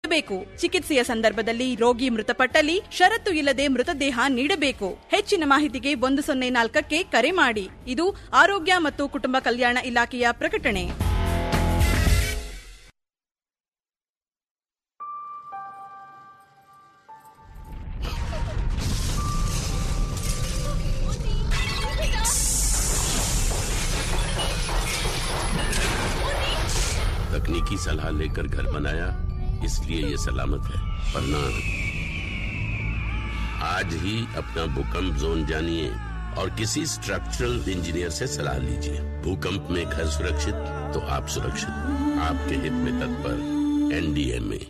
ಬೇಕು ಚಿಕಿತ್ಸೆಯ ಸಂದರ್ಭದಲ್ಲಿ ರೋಗಿ ಮೃತಪಟ್ಟಲ್ಲಿ ಷರತ್ತು ಇಲ್ಲದೆ ಮೃತದೇಹ ನೀಡಬೇಕು ಹೆಚ್ಚಿನ ಮಾಹಿತಿಗೆ ಒಂದು ಸೊನ್ನೆ ನಾಲ್ಕಕ್ಕೆ ಕರೆ ಮಾಡಿ ಇದು ಆರೋಗ್ಯ ಮತ್ತು ಕುಟುಂಬ ಕಲ್ಯಾಣ ಇಲಾಖೆಯ ಪ್ರಕಟಣೆ तकनीकी सलाह लेकर घर बनाया इसलिए ये सलामत है वरना आज ही अपना भूकंप जोन जानिए और किसी स्ट्रक्चरल इंजीनियर से सलाह लीजिए भूकंप में घर सुरक्षित तो आप सुरक्षित आपके हित में तत्पर एनडीएमए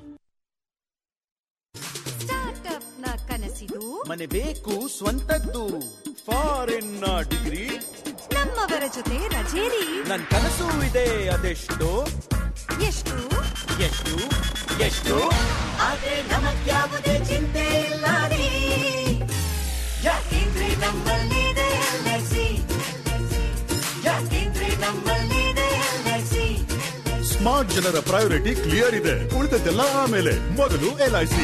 ಸ್ಟಾರ್ಟ್ಅಪ್ನ ಕನಸಿದು ಮನೆ ಬೇಕು ಸ್ವಂತದ್ದು ಫಾರಿನ್ ಡಿಗ್ರಿ ನಮ್ಮವರ ಜೊತೆ ರಜೇರಿ ನನ್ ಕನಸು ಇದೆ ಅದೆಷ್ಟು ಎಷ್ಟು ಎಷ್ಟು ಎಷ್ಟು ಆದ್ರೆ ನಮಗ್ಯಾವುದೇ ಚಿಂತೆ ಇಲ್ಲ ರೀ ಯಾಕೆಂದ್ರೆ ನಮ್ಮಲ್ಲಿದೆ LIC. ಯಾಕೆಂದ್ರೆ ನಮ್ಮಲ್ಲಿದೆ LIC. ಸ್ಮಾರ್ಟ್ ಜನರ ಪ್ರಯಾರಿಟಿ ಕ್ಲಿಯರ್ ಇದೆ ಉಳಿದದ್ದೆಲ್ಲ ಆಮೇಲೆ ಮೊದಲು ಎಲ್ಐಸಿ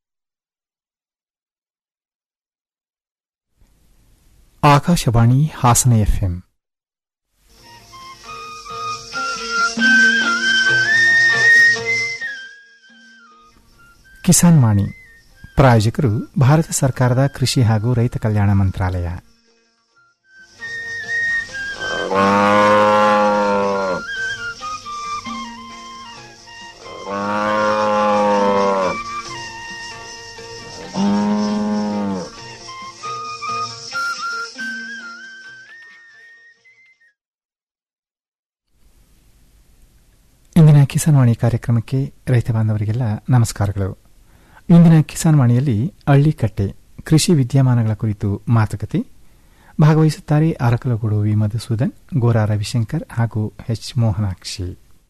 ಆಕಾಶವಾಣಿ ಹಾಸನ ಎಫ್ಎಂ ಕಿಸಾನ್ ವಾಣಿ ಪ್ರಾಯೋಜಕರು ಭಾರತ ಸರ್ಕಾರದ ಕೃಷಿ ಹಾಗೂ ರೈತ ಕಲ್ಯಾಣ ಮಂತ್ರಾಲಯ ಇಂದಿನ ಕಿಸಾನ್ ವಾಣಿ ಕಾರ್ಯಕ್ರಮಕ್ಕೆ ರೈತ ಬಾಂಧವರಿಗೆಲ್ಲ ನಮಸ್ಕಾರಗಳು ಇಂದಿನ ಕಿಸಾನ್ ವಾಣಿಯಲ್ಲಿ ಹಳ್ಳಿಕಟ್ಟೆ ಕೃಷಿ ವಿದ್ಯಮಾನಗಳ ಕುರಿತು ಮಾತುಕತೆ ಭಾಗವಹಿಸುತ್ತಾರೆ ಅರಕಲಗೂಡು ವಿ ಮಧುಸೂದನ್ ಗೋರಾ ರವಿಶಂಕರ್ ಹಾಗೂ ಎಚ್ ಮೋಹನಾಕ್ಷಿ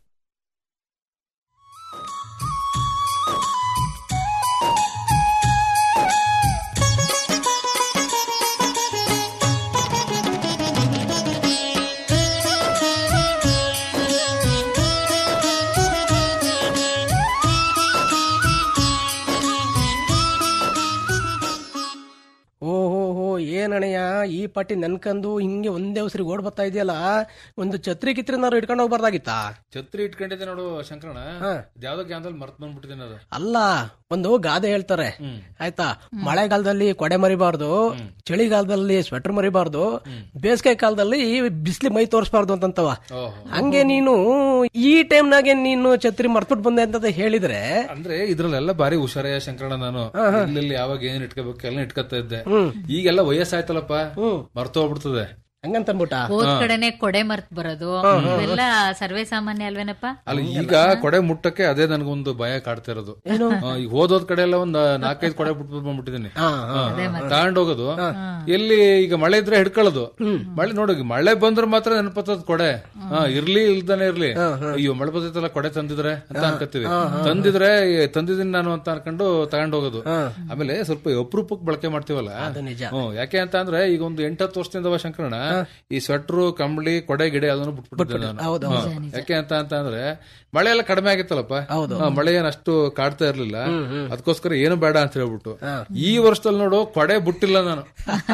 ಓಹೋ ಹೋ ಏನಣ್ಣಯ್ಯ ಈ ಪಟ್ಟಿ ನೆನ್ಕಂದು ಹಿಂಗೆ ಒಂದೇ ಉಸಿರಿಗೆ ಓಡ್ ಬರ್ತಾ ಇದೆಯಲ್ಲ ಒಂದು ಛತ್ರಿ ಕಿತ್ರಿನಾರು ಇಟ್ಕೊಂಡು ಹೋಗ್ಬಾರ್ದಾಗಿತ್ತಾ ಛತ್ರಿ ಇಟ್ಕೊಂಡಿದ್ದೆ ನೋಡು ಶಂಕರಣ ಹಾ. ಯಾವ್ದೋ ಕ್ಯಾನ್ಸಲ್ ಮರ್ತ್ ಬಂದ್ಬಿಟ್ಟಿದ್ದೀನಿ ಅದು ಅಲ್ಲ ಒಂದು ಗಾದೆ ಹೇಳ್ತಾರೆ ಆಯ್ತಾ ಮಳೆಗಾಲದಲ್ಲಿ ಕೊಡೆ ಮರಿಬಾರ್ದು ಚಳಿಗಾಲದಲ್ಲಿ ಸ್ವೆಟರ್ ಮರಿಬಾರ್ದು ಬೇಸಿಗೆ ಕಾಲದಲ್ಲಿ ಬಿಸಿಲಿ ಮೈ ತೋರಿಸಬಾರ್ದು ಅಂತಂತವ ಓಹೋ. ಹಂಗೆ ನೀನು ಈ ಟೈಮ್ನಾಗೆ ನೀನು ಛತ್ರಿ ಮರ್ತ್ಬಿಟ್ಟು ಬಂದೆ ಅಂತ ಹೇಳಿದ್ರೆ ಅಂದ್ರೆ ಇದ್ರಲ್ಲೆಲ್ಲ ಬಾರಿ ಹುಷಾರಯ್ಯ ಶಂಕರಣ ನಾನು ಇಲ್ಲಿ ಯಾವಾಗ ಏನ್ ಇಟ್ಕೋಬೇಕು ಎಲ್ಲ ಇಟ್ಕೊತಾ ಇದ್ದೆ ಈಗೆಲ್ಲ ವಯಸ್ಸಾಯ್ತಲ್ಲಪ್ಪ ಮರ್ತು ಹೋಗ್ಬಿಡ್ತದೆ ಹಂಗಂತಂದ್ಬಿಟ್ಟ ಹೋದ್ ಕಡೆನೆ ಕೊಡೆ ಮರ್ತ್ ಬರೋದು ಇವೆಲ್ಲ ಸರ್ವೇ ಸಾಮಾನ್ಯ ಅಲ್ವೇನಪ್ಪ ಅಲ್ಲ ಈಗ ಕೊಡೆ ಮುಟ್ಟಕ್ಕೆ ಅದೇ ನನಗೊಂದು ಭಯ ಕಾಡ್ತಾ ಇರೋದು ಹಾ, ಈಗ ಹೋದೋದ್ ಕಡೆ ಎಲ್ಲ ಒಂದ್ ನಾಲ್ಕೈದು ಕೊಡೆ ಬಿಟ್ಟು ಬಂದ್ಬಿಟ್ಟಿದ್ದೀನಿ ತಗೊಂಡೋಗೋದು ಎಲ್ಲಿ ಈಗ ಮಳೆ ಇದ್ರೆ ಹಿಡ್ಕೊಳ್ಳೋದು ಮಳೆ ನೋಡು ಈಗ ಮಳೆ ಬಂದ್ರೆ ಮಾತ್ರ ನೆನಪತ್ತದ ಕೊಡೆ ಹಾ ಇರ್ಲಿ ಇಲ್ದಾನೆ ಇರ್ಲಿ ಅಯ್ಯೋ ಮಳೆ ಬರ್ತೈತಲ್ಲ ಕೊಡೆ ತಂದಿದ್ರೆ ಅಂತ ಅನ್ಕೋತೀವಿ ತಂದಿದ್ರೆ ಏ, ತಂದಿದ್ದೀನಿ ನಾನು ಅಂತ ಅನ್ಕೊಂಡು ತಗೊಂಡೋಗೋದು ಆಮೇಲೆ ಸ್ವಲ್ಪ ಅಪರೂಪಕ್ಕೆ ಬಳಕೆ ಮಾಡ್ತೀವಲ್ಲ ನಿಜ. ಹ್ಮ್ ಯಾಕೆ ಅಂತ ಅಂದ್ರೆ ಈಗ ಒಂದು ಎಂಟತ್ತು ವರ್ಷದಿಂದ ಶಂಕರಣ ಈ ಸ್ವೆಟ್ರು ಕಂಬಳಿ ಕೊಡೆ ಗಿಡೆ ಅದನ್ನು ಬಿಟ್ಬಿಟ್ಟಿದ್ದೆ ನಾನು ಹೌದು, ಹಾ. ಯಾಕೆ ಅಂತ ಅಂತ ಅಂದ್ರೆ ಮಳೆ ಎಲ್ಲ ಕಡಿಮೆ ಆಗಿತ್ತಲ್ಲಪ್ಪ ಹಾ, ಮಳೆ ಏನ್ ಅಷ್ಟು ಕಾಡ್ತಾ ಇರ್ಲಿಲ್ಲ ಅದಕ್ಕೋಸ್ಕರ ಏನು ಬೇಡ ಅಂತ ಹೇಳ್ಬಿಟ್ಟು ಈ ವರ್ಷದಲ್ಲಿ ನೋಡು ಕೊಡೆ ಬಿಟ್ಟಿಲ್ಲ ನಾನು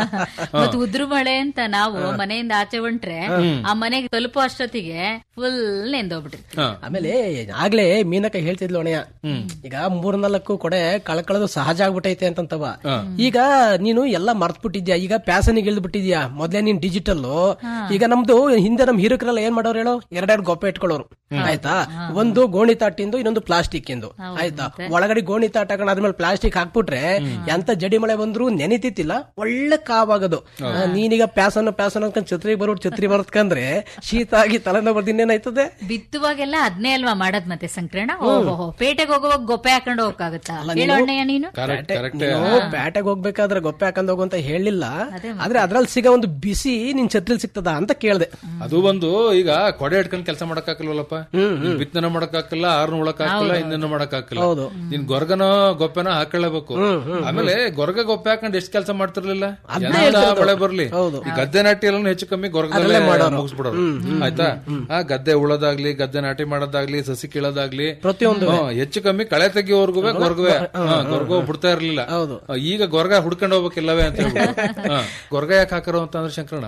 ಮತ್ ಉದ್ರು ಮಳೆ ಅಂತ ನಾವು ಮನೆಯಿಂದ ಆಚೆ ಹೊಂಟ್ರೆ ಆ ಮನೆಗೆ ತಲುಪೋ ಅಷ್ಟೊತ್ತಿಗೆ ಫುಲ್ ನೆಂದೋಗ್ಬಿಟ್ಟಿರ್ತೀವಿ ಆಮೇಲೆ ಆಗ್ಲೇ ಮೀನಕ್ಕ ಹೇಳ್ತಿದ್ಲು ಅಣಯ್ಯ ಈಗ ಮೂರ್ನಾಲ್ಕು ಕೊಡೆ ಕಳ್ಕೊಳ್ಳೋದು ಸಹಜ ಆಗ್ಬಿಟ್ಟೈತೆ ಅಂತಂತವ ಈಗ ನೀನು ಎಲ್ಲ ಮರ್ತ್ ಬಿಟ್ಟಿದ್ಯಾ ಈಗ ಪ್ಯಾಸನಿಗೆ ಇಳ್ದು ಬಿಟ್ಟಿದ್ಯಾ ಮೊದ್ಲೇ ನೀನ್ ಡಿಜಿಟಲ್ ಈಗ ನಮ್ದು ಹಿಂದೆ ನಮ್ ಹಿರಕರೆಲ್ಲ ಏನ್ ಮಾಡೋರು ಹೇಳು ಎರಡೆರಡು ಗೊಪ್ಪೆ ಇಟ್ಕೊಳ್ಳೋರು ಆಯ್ತಾ ಒಂದು ಗೋಣಿ ತಾಟಿಂದು ಇನ್ನೊಂದು ಪ್ಲಾಸ್ಟಿಕ್ ಇಂದು ಆಯ್ತಾ ಒಳಗಡೆ ಗೋಣಿ ತಾಟ ಹಾಕೊಂಡು ಅದ್ಮೇಲೆ ಪ್ಲಾಸ್ಟಿಕ್ ಹಾಕ್ಬಿಟ್ರೆ ಎಂತ ಜಡಿ ಮಳೆ ಬಂದ್ರು ನೆನಿತಿತ್ತಿಲ್ಲ ಒಳ್ಳೆ ಕಾವಾಗೋದು ಆ, ನೀನೀಗ ಪ್ಯಾಸನ ಪ್ಯಾಸನ ಅನ್ಕೊಂಡ್ ಛತ್ರಿ ಬರ್ಬಿಟ್ಟು ಛತ್ರಿ ಬರ್ತ್ಕಂದ್ರೆ ಶೀತ ಆಗಿ ತಲೆನೋವು ಬರ್ದು ಇನ್ನೇನಾಯ್ತದೆ ಬಿತ್ತುವಾಗೆಲ್ಲ ಅದ್ನೇ ಅಲ್ವಾ ಮಾಡದ್ ಮತ್ತೆ ಸಂಕ್ರಣ ಓಹೋ ಪೇಟೆಗೆ ಹೋಗುವಾಗ ಗೊಪ್ಪೆ ಹಾಕೊಂಡು ಹೋಗಕ್ಕಾಗತ್ತಾ ಹೇಳೋ ಅಣ್ಣಯ್ಯ ನೀನು ಕರೆಕ್ಟ್ ಕರೆಕ್ಟ್ ನೀನು ಪ್ಯಾಟೆಗೆ ಹೋಗ್ಬೇಕಾದ್ರೆ ಗೊಪ್ಪೆ ಹಾಕೊಂಡ್ ಹೋಗು ಅಂತ ಹೇಳಿಲ್ಲ ಆದ್ರೆ ಅದ್ರಲ್ಲಿ ಸಿಗೋ ಒಂದು ಬಿಸಿ ನಿನ್ ಛತ್ರಿಲ್ ಸಿಗ್ತದ ಅಂತ ಕೇಳ್ದೆ ಅದು ಒಂದು ಈಗ ಕೊಡೆ ಇಟ್ಕೊಂಡ್ ಕೆಲಸ ಮಾಡಕ್ ಹಾಕಲ್ವಲ್ಲಪ್ಪ ಬಿತ್ತನ ಮಾಡಕ್ ಹಾಕಲ್ಲ ಆರ್ನ ಉಳಕ್ ಹಾಕಲ್ಲ ಇನ್ನೇನು ಮಾಡಕ್ ಹಾಕಲ್ಲ ಹೌದು. ನಿನ್ ಗೊರ್ಗನೋ ಗೊಪ್ಪೆನೋ ಹಾಕೊಳ್ಳೇಬೇಕು ಆಮೇಲೆ ಗೊರ್ಗ ಗೊಪ್ಪೆ ಹಾಕೊಂಡ್ ಎಷ್ಟ್ ಕೆಲಸ ಮಾಡ್ತಿರ್ಲಿಲ್ಲ ಅದ್ನೇ ಎಂತ ಹೇಳ್ತಿರೋದು. ಮಳೆ ಬರ್ಲಿ ಹೌದು. ಈ ಗದ್ದೆ ನಾಟಿ ಎಲ್ಲ ಹೆಚ್ಚು ಕಮ್ಮಿ ಗೊರ್ಗದಲ್ಲೇ ಮುಗಿಸ್ಬಿಡೋರು ಆಯ್ತಾ ಆ ಗದ್ದೆ ಉಳೋದಾಗ್ಲಿ ಗದ್ದೆ ನಾಟಿ ಮಾಡೋದಾಗ್ಲಿ ಸಸಿ ಕೀಳೋದಾಗ್ಲಿ ಪ್ರತಿಯೊಂದು ಹ್ಮ್, ಹೆಚ್ಚು ಕಮ್ಮಿ ಕಳೆ ತೆಗಿಯೋರ್ಗು ಗೊರ್ಗವೆ ಗೊರ್ಗ ಬಿಡ್ತಾ ಇರ್ಲಿಲ್ಲ ಹೌದು. ಆ, ಈಗ ಗೊರ್ಗ ಹುಡ್ಕೊಂಡು ಹೋಗ್ಬೇಕಿಲ್ಲವೇ ಅಂತ ಹೇಳ್ಬಿಟ್ಟು ಹಾ, ಗೊರ್ಗ ಯಾಕೆ ಹಾಕರು ಅಂತಂದ್ರೆ ಶಂಕರಣ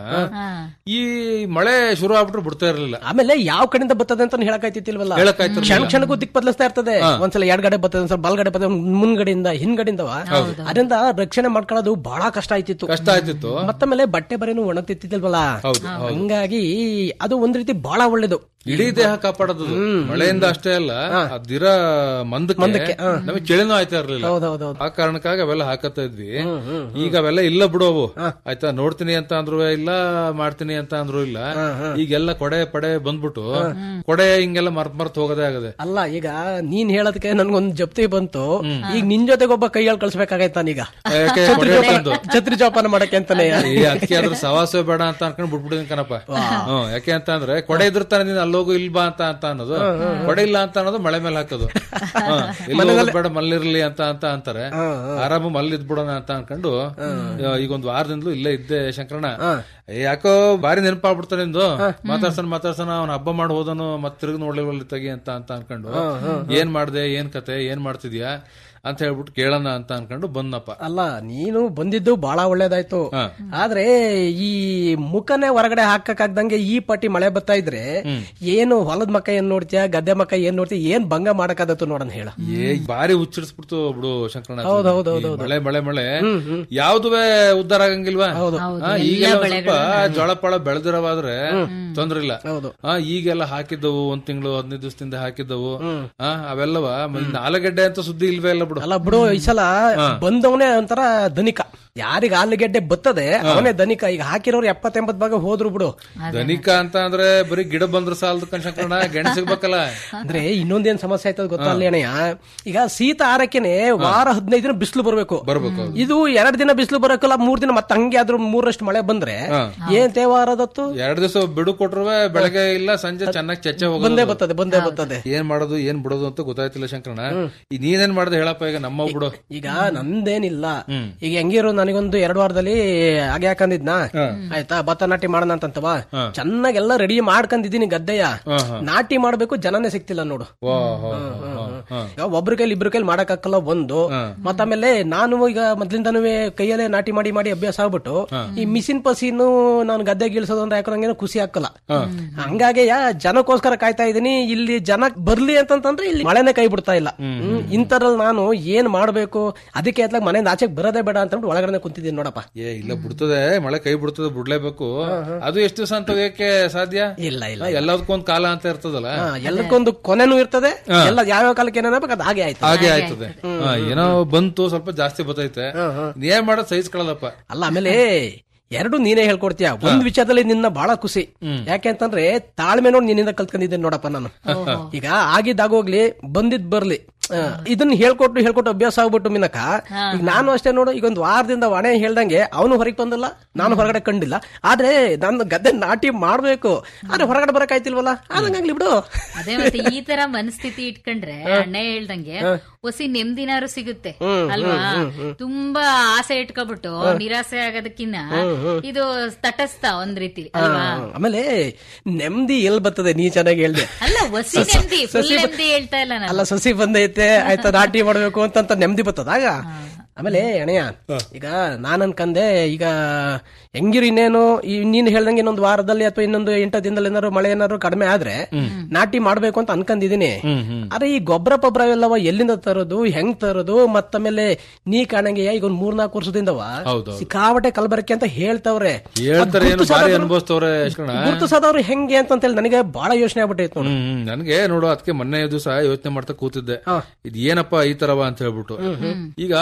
ಈ ಮಳೆ ಶುರು ಆಗ್ಬಿಟ್ರೆ ಬಿಡ್ತಾ ಇರ್ಲಿಲ್ಲ ಆಮೇಲೆ ಯಾವ ಕಡೆಯಿಂದ ಬರ್ತದೆ ಅಂತ ಹೇಳಕ್ಕಾಯ್ತಿಲ್ವಲ್ಲ ಹೇಳಕ್ಕಾಯ್ತಿರ್ಲಿಲ್ಲ. ಕ್ಷಣ ಕ್ಷಣಕ್ಕೂ ದಿಕ್ ಬದಲಿಸ್ತಾ ಇರ್ತದೆ ಒಂದ್ಸಲ ಎಡಗಡೆ ಬರ್ತದೆ ಒಂದ್ಸಲ ಬಲ್ಗಡೆ ಬರ್ತದೆ ಮುಂದ್ಗಡೆಯಿಂದ ಹಿಂದ್ಗಡೆಯಿಂದವ ಅದರಿಂದ ರಕ್ಷಣೆ ಮಾಡ್ಕೊಳ್ಳೋದು ಬಹಳ ಕಷ್ಟ ಆಯ್ತಿತ್ತು ಕಷ್ಟ ಆಯ್ತಿತ್ತು ಮತ್ತಮೇಲೆ ಬಟ್ಟೆ ಬರೇನು ಒಣಗ್ತಿತ್ತಿಲ್ವಲ್ಲ ಹೌದು, ಹಂಗಾಗಿ ಅದು ಒಂದ್ ರೀತಿ ಬಹಳ ಒಳ್ಳೇದು ಇಡೀ ದೇಹ ಕಾಪಾಡೋದು ಅದು. ಮಳೆಯಿಂದ ಅಷ್ಟೇ ಅಲ್ಲ ಅದಿರ ಮಂದಕ್ಕೆ ನಮಗೆ ಚಳಿನೂ ಆಯ್ತಾ ಇರ್ಲಿಲ್ಲ ಹೌದೌದೌದು ಆ ಕಾರಣಕ್ಕಾಗಿ ಅವೆಲ್ಲ ಹಾಕತ್ತಾ ಇದ್ವಿ ಈಗ ಅವೆಲ್ಲ ಇಲ್ಲ ಬಿಡು ಅವು ಆಯ್ತಾ ನೋಡ್ತೀನಿ ಅಂತ ಅಂದ್ರು ಇಲ್ಲ ಮಾಡ್ತೀನಿ ಅಂತ ಅಂದ್ರು ಇಲ್ಲ ಈಗೆಲ್ಲ ಕೊಡೆ ಪಡೆ ಬಂದ್ಬಿಟ್ಟು ಕೊಡೆ ಹಿಂಗೆಲ್ಲ ಮರ್ತ್ ಮರ್ತ್ ಹೋಗೋದೇ ಆಗದೆ ಅಲ್ಲ ಈಗ ನೀನ್ ಹೇಳೋದಕ್ಕೆ ನನ್ಗೊಂದ್ ಜಪ್ತಿ ಬಂತು ಈಗ ನಿನ್ ಜೊತೆಗೆ ಒಬ್ಬ ಕೈಯಲ್ಲಿ ಕಳ್ಸ್ಬೇಕಾಗೈತ ನಾನೀಗ ಯಾಕೆ ಛತ್ರಿ ಕೊಡೆ ಜೋಪಾನ- ತಂದು? ಛತ್ರಿ ಜೋಪಾನ ಮಾಡಕ್ಕೆ ಅಂತಾನೆ ಈ ಅದಕ್ಕೆ ಅದ್ರ ಸವಾಸ ಬೇಡ ಅಂತ ಅನ್ಕೊಂಡ್ ಬಿಟ್ಬಿಟ್ಟಿದ್ದೀನಿ ಕಣಪ್ಪ ಹ್ಮ್ ಯಾಕೆ ಅಂತ ಅಂದ್ರೆ ಕೊಡೆ ಇದ್ರ ತಾನೆ ನೀನ್ ಅಲ್ಲೋಗು ಇಲ್ ಬಾ ಅಂತ ಅಂತ ಅನ್ನೋದು ಕೊಡೆ ಇಲ್ಲ ಅಂತ ಅನ್ನೋದು ಮಳೆ ಮೇಲೆ ಹಾಕೋದು ಹ್ಮ್. ಇಲ್ಲಿ ಹೋಗೋದ್ ಬೇಡ ಮಲ್ಲಿರ್ಲಿ ಅಂತ ಅಂತ ಅಂತಾರೆ ಆರಾಮ ಮಲ್ಲಿ ಇದ್ಬಿಡೋಣ ಅಂತ ಅನ್ಕೊಂಡು ಈಗ ಒಂದ್ ವಾರದಿಂದಲೂ ಇಲ್ಲೇ ಇದ್ದೆ ಶಂಕರಣ್ಣ ಏ, ಯಾಕೋ ಬಾರಿ ನೆನಪಾಗ್ಬಿಡ್ತಾನೆ ನಿಂದು ಮಾತಾಡ್ಸನ್ ಮಾತಾಡ್ಸನ ಅವ್ನ ಹಬ್ಬ ಮಾಡಿ ಹೋದನು ಮತ್ ತಿರುಗಿ ನೋಡ್ಲಿವಲ್ಲಿ ತೆಗಿ ಅಂತ ಅಂತ ಅನ್ಕೊಂಡು ಏನ್ ಮಾಡ್ದೆ ಏನ್ ಕತೆ ಏನ್ ಮಾಡ್ತಿದ್ಯಾ ಅಂತ ಹೇಳ್ಬಿಟ್ಟು ಕೇಳೋಣ ಅಂತ ಅನ್ಕೊಂಡು ಬಂದಪ್ಪ ಅಲ್ಲ ನೀನು ಬಂದಿದ್ದು ಬಹಳ ಒಳ್ಳೇದಾಯ್ತು ಆದ್ರೆ ಈ ಮುಖನೇ ಹೊರಗಡೆ ಹಾಕಕ್ಕಾಗ್ದಂಗೆ ಈ ಪಟ್ಟಿ ಮಳೆ ಬರ್ತಾ ಇದ್ರೆ ಏನು ಹೊಲದ ಮಕ್ಕ ಏನ್ ನೋಡ್ತೀಯ ಗದ್ದೆ ಮಕ್ಕ ಏನ್ ನೋಡ್ತೀಯ ಏನ್ ಭಂಗ ಮಾಡಕ್ಕಾದತ್ತು ನೋಡೋಣ ಹೇಳ ಏ ಬಾರಿ ಹುಚ್ಚಿಡಿಸ್ಬಿಡ್ತು ಬಿಡು ಶಂಕರಣ್ಣ ಹೌದ್ ಹೌದ್ ಹೌದ್ ಈ ಮಳೆ ಮಳೆ ಮಳೆ ಯಾವ್ದುವೆ ಉದ್ಧಾರ ಆಗಂಗಿಲ್ವಾ ಆ, ಈಗೆಲ್ಲ ಒಂದ್ ಸ್ವಲ್ಪ ಜೋಳ ಪಾಳ ಬೆಳೆದಿರವಾದ್ರೆ ತೊಂದ್ರೆ ಇಲ್ಲ ಆ, ಈಗೆಲ್ಲ ಹಾಕಿದ್ದವು ಒಂದ್ ತಿಂಗಳು ಹದಿನೈದು ದಿವಸದಿಂದ ಹಾಕಿದ್ದವು ಆ, ಅವೆಲ್ಲವ ಮ- ಆಲೂಗಡ್ಡೆ ಅಂತ ಸುದ್ದಿ ಇಲ್ವೇ ಇಲ್ಲ ಬಿಡು ಅಲ್ಲ ಬಿಡು ಈ ಸಲ ಬಂದವನೇ ಒಂಥರ ಧನಿಕ ಯಾರಿಗ ಆಲೂಗೆಡ್ಡೆ ಬರ್ತದೆ ಅವನೇ ಧನಿಕ ಈಗ ಹಾಕಿರೋರು ಎಪ್ಪತ್ತೆಂಬತ್ ಭಾಗ ಹೋದ್ರು ಬಿಡು ಧನಿಕ ಅಂತ ಅಂದ್ರೆ ಬರೀ ಗಿಡ ಬಂದ್ರ ಸಾಲದು ಕಣ್ಸಂಕರಣ ಗೆಣ್ ಸಿಗ್ಬೇಕಲ್ಲ ಅಂದ್ರೆ ಇನ್ನೊಂದೇನ್ ಸಮಸ್ಯೆ ಆಯ್ತದ ಗೊತ್ತಲ್ಲ ಅಣ್ಣಯ್ಯ ಈಗ ಶೀತ ಆರಕ್ಕೆನೆ ವಾರ ಹದಿನೈದು ದಿನ ಬಿಸಿಲು ಬರ್ಬೇಕು ಬರ್ಬೇಕು ಇದು ಎರಡ್ ದಿನ ಬಿಸಿಲು ಬರಕಲ್ಲ ಮೂರ್ ದಿನ ಮತ್ತೆ ಹಂಗೆ ಆದ್ರೂ ಮೂರಷ್ಟು ಮಳೆ ಬಂದ್ರೆ ಏನ್ ತೇವಾರದತ್ತು ಎರಡ್ ದಿವಸ ಬಿಡು ಕೊಟ್ರು ಬೆಳಗ್ಗೆ ಇಲ್ಲ ಸಂಜೆ ಚೆನ್ನಾಗಿ ಚಚ್ಚೆ ಬಂದೇ ಹೋಗೋದು ಬರ್ತದೆ ಬಂದೇ ಬರ್ತದೆ ಏನ್ ಮಾಡೋದು ಏನ್ ಬಿಡೋದು ಅಂತ ಗೊತ್ತಾಯ್ತಿಲ್ಲ ಶಂಕರಣ ಈ ನೀನೇನ್ ಮಾಡ್ದೆ ಹೇಳಪ್ಪ ಈಗ ನಮ್ಮ ಬಿಡು ಈಗ ನಂದೇನಿಲ್ಲ ಈಗ ಹೆಂಗಿರೋ ನನಗೊಂದು ಎರಡು ವಾರದಲ್ಲಿ ಹಾಗೆ ಹಾಕಂದಿದ್ನಾ ಆಯ್ತಾ ಭತ್ತ ನಾಟಿ ಮಾಡೋಣ ಅಂತಂತವ ಚೆನ್ನಾಗೆಲ್ಲ ರೆಡಿ ಮಾಡ್ಕೊಂಡಿದೀನಿ ಗದ್ದೆಯ ನಾಟಿ ಮಾಡ್ಬೇಕು ಜನನೇ ಸಿಕ್ತಿಲ್ಲ ನೋಡು ಓ ಹೋ ಹೋ, ಹೋ. ಈಗ ಒಬ್ರ ಕೈಲಿ ಇಬ್ರ ಕೈಲಿ ಮಾಡಕ್ಕಾಗಲ್ಲ ಒಂದು ಮತ್ತಾಮೇಲೆ ನಾನು ಈಗ ಮೊದ್ಲಿಂದಾನು ಕೈಯಲ್ಲೇ ನಾಟಿ ಮಾಡಿ ಮಾಡಿ ಅಭ್ಯಾಸ ಆಗ್ಬಿಟ್ಟು ಈ ಮಿಷಿನ್ ಪಸಿನು ನಾನು ಗದ್ದೆ ಗೀಳ್ಸೋದು ಅಂದ್ರೆ ಯಾಕಂದ್ರೆ ನಂಗೇನು ಖುಷಿ ಹಾಕಲ್ಲ ಹಂಗಾಗಿ ಯಾ ಜನಕ್ಕೋಸ್ಕರ ಕಾಯ್ತಾ ಇದೀನಿ ಇಲ್ಲಿ ಜನ ಬರ್ಲಿ ಅಂತಂತಂದ್ರೆ ಇಲ್ಲಿ ಮಳೆನೇ ಕೈ ಬಿಡ್ತಾ ಇಲ್ಲ ಹ್ಮ್. ಇಂಥದ್ರಲ್ಲಿ ನಾನು ಏನ್ ಮಾಡ್ಬೇಕು ಅದಕ್ಕೆ ಅತ್ಲಾಗ ಮನೆಯಿಂದ ಆಚೆಗೆ ಬರೋದೇ ಬೇಡ ಅಂತ ಒಳಗಡೆ ಕುಂತಿದ್ದೀನಿ ನೋಡಪ್ಪ ಏ ಇಲ್ಲ ಬಿಡ್ತದೆ ಮಳೆ ಕೈ ಬಿಡ್ತದೆ ಬಿಡ್ಲೇಬೇಕು ಅದು ಎಷ್ಟು ದಿವಸ ಅಂತ ಹೋಗಕ್ಕೆ ಸಾಧ್ಯ ಇಲ್ಲ ಇಲ್ಲ ಎಲ್ಲದಕ್ಕೂ ಒಂದ್ ಕಾಲ ಅಂತ ಇರ್ತದಲ್ಲ ಹಾ, ಎಲ್ಲಕ್ಕೊಂದು ಕೊನೆನೂ ಇರ್ತದೆ ಎಲ್ಲ ಯಾವ್ಯಾವ ಕಾಲಕ್ಕೆ ಏನಾಗಬೇಕು ಅದು ಹಾಗೆ ಆಯ್ತು ಹಾಗೆ ಆಯ್ತದೆ ಹಾ, ಏನೋ ಬಂತು ಸ್ವಲ್ಪ ಜಾಸ್ತಿ ಬತ್ತೈತೆ ಏನ್ ಮಾಡೋದ್ ಸಹಿಸ್ಕೊಳ್ಳದಪ್ಪ ಅಲ್ಲ ಆಮೇಲೆ ಎರಡು ನೀನೇ ಹೇಳ್ಕೊಡ್ತೀಯ ಒಂದ್ ವಿಷಯದಲ್ಲಿ ನಿನ್ನ ಬಹಳ ಖುಷಿ ಯಾಕೆ ಅಂತಂದ್ರೆ ತಾಳ್ಮೆ ನೋಡಿ ನಿನ್ನಿಂದ ಕಲ್ತ್ಕೊಂಡಿದ್ದೇನೆ ನೋಡಪ್ಪ ನಾನು ಈಗ ಆಗಿದ್ದಾಗೋಗ್ಲಿ ಬಂದಿದ್ ಬರ್ಲಿ ಆ, ಇದನ್ನ ಹೇಳ್ಕೊಟ್ಟು ಹೇಳ್ಕೊಟ್ಟು ಅಭ್ಯಾಸ ಆಗ್ಬಿಟ್ಟು ಮಿನಕ ಈಗ ನಾನು ಅಷ್ಟೇ ನೋಡು ಈಗ ಒಂದು ವಾರದಿಂದ ಒಣೆ ಹೇಳ್ದಂಗೆ ಅವನು ಹೊರಗೆ ಬಂದಿಲ್ಲ ನಾನು ಹೊರಗಡೆ ಕಂಡಿಲ್ಲ ಆದ್ರೆ ನಾನು ಗದ್ದೆ ನಾಟಿ ಮಾಡ್ಬೇಕು ಆದ್ರೆ ಹೊರಗಡೆ ಬರಕ್ ಆಯ್ತಿಲ್ವಲ್ಲ ಆದಂಗಾಗ್ಲಿ ಬಿಡು ಅದೇ ಮತ್ತೆ ಈ ತರ ಮನಸ್ಥಿತಿ ಇಟ್ಕೊಂಡ್ರೆ ಅಣ್ಣ ಹೇಳ್ದಂಗೆ ಹೊಸಿ ನೆಮ್ಮದಿನಾರು ಸಿಗುತ್ತೆ ಅಲ್ವಾ ತುಂಬಾ ಆಸೆ ಇಟ್ಕೊಬಿಟ್ಟು ನಿರಾಸೆ ಆಗೋದಕ್ಕಿನ್ನ ಇದು ತಟಸ್ಥ ಒಂದ್ ರೀತಿ ಅಲ್ವಾ ಆಮೇಲೆ ನೆಮ್ಮದಿ ಎಲ್ ಬರ್ತದೆ ನೀ ಚೆನ್ನಾಗಿ ಹೇಳ್ದೆ ಅಲ್ಲ ಹೊಸಿ ನೆಮ್ಮದಿ ಫುಲ್ ನೆಮ್ಮದಿ ಹೇಳ್ತಾ ಇಲ್ಲ ನಾನು ಅಲ್ಲ ಸಸಿ ಬಂದೈತೆ ಆಯ್ತಾ ನಾಟಿ ಮಾಡ್ಬೇಕು ಅಂತ ನೆಮ್ಮದಿ ಬರ್ತದ ಆಗ ಆಮೇಲೆ ಅಣಯ್ಯ ಈಗ ನಾನ್ ಅನ್ಕಂದೆ ಈಗ ಹೆಂಗಿರು ಇನ್ನೇನು ಈ ನೀನ್ ಹೇಳ್ದಂಗೆ ಇನ್ನೊಂದು ವಾರದಲ್ಲಿ ಅಥವಾ ಇನ್ನೊಂದು ಎಂಟು ದಿನದಲ್ಲಿ ಏನಾದ್ರು ಮಳೆ ಏನಾದ್ರು ಕಡಿಮೆ ಆದ್ರೆ ನಾಟಿ ಮಾಡ್ಬೇಕು ಅಂತ ಅನ್ಕೊಂಡಿದೀನಿ ಆದ್ರೆ ಈ ಗೊಬ್ಬರ ಪೊಬ್ಬರ ಎಲ್ಲವ ಎಲ್ಲಿಂದ ತರೋದು ಹೆಂಗ್ ತರೋದು ಮತ್ತಮೇಲೆ ನೀ ಕಾಣಂಗೆ ಈಗ ಒಂದ್ ಮೂರ್ನಾಲ್ಕು ವರ್ಷದಿಂದವ ಹೌದು. ಸಿಕ್ಕಾಬಟ್ಟೆ ಕಲಬರಕೆ ಅಂತ ಹೇಳ್ತಾವ್ರೆ ಹೇಳ್ತಾರೆ ಏನು ಬಾರಿ ಅನ್ಭವಿಸ್ತವ್ರೆ ಕಣ ಗುರುತಿಸೋದವ್ರು ಹೆಂಗೆ ಅಂತಂತೇಳಿ ನನಗೆ ಬಹಳ ಯೋಚನೆ ಆಗ್ಬಿಟ್ಟೈತೆ ನೋಡು ಹ್ಮ್ ಹ್ಮ್. ನನ್ಗೆ ನೋಡು ಅದಕ್ಕೆ ಮೊನ್ನೆ ದಿವಸ ಯೋಚನೆ ಮಾಡ್ತಾ ಕೂತಿದ್ದೆ ಇದ್ ಏನಪ್ಪ ಈ ತರವ ಅಂತ ಹೇಳ್ಬಿಟ್ಟು ಈಗ ಮೋಸ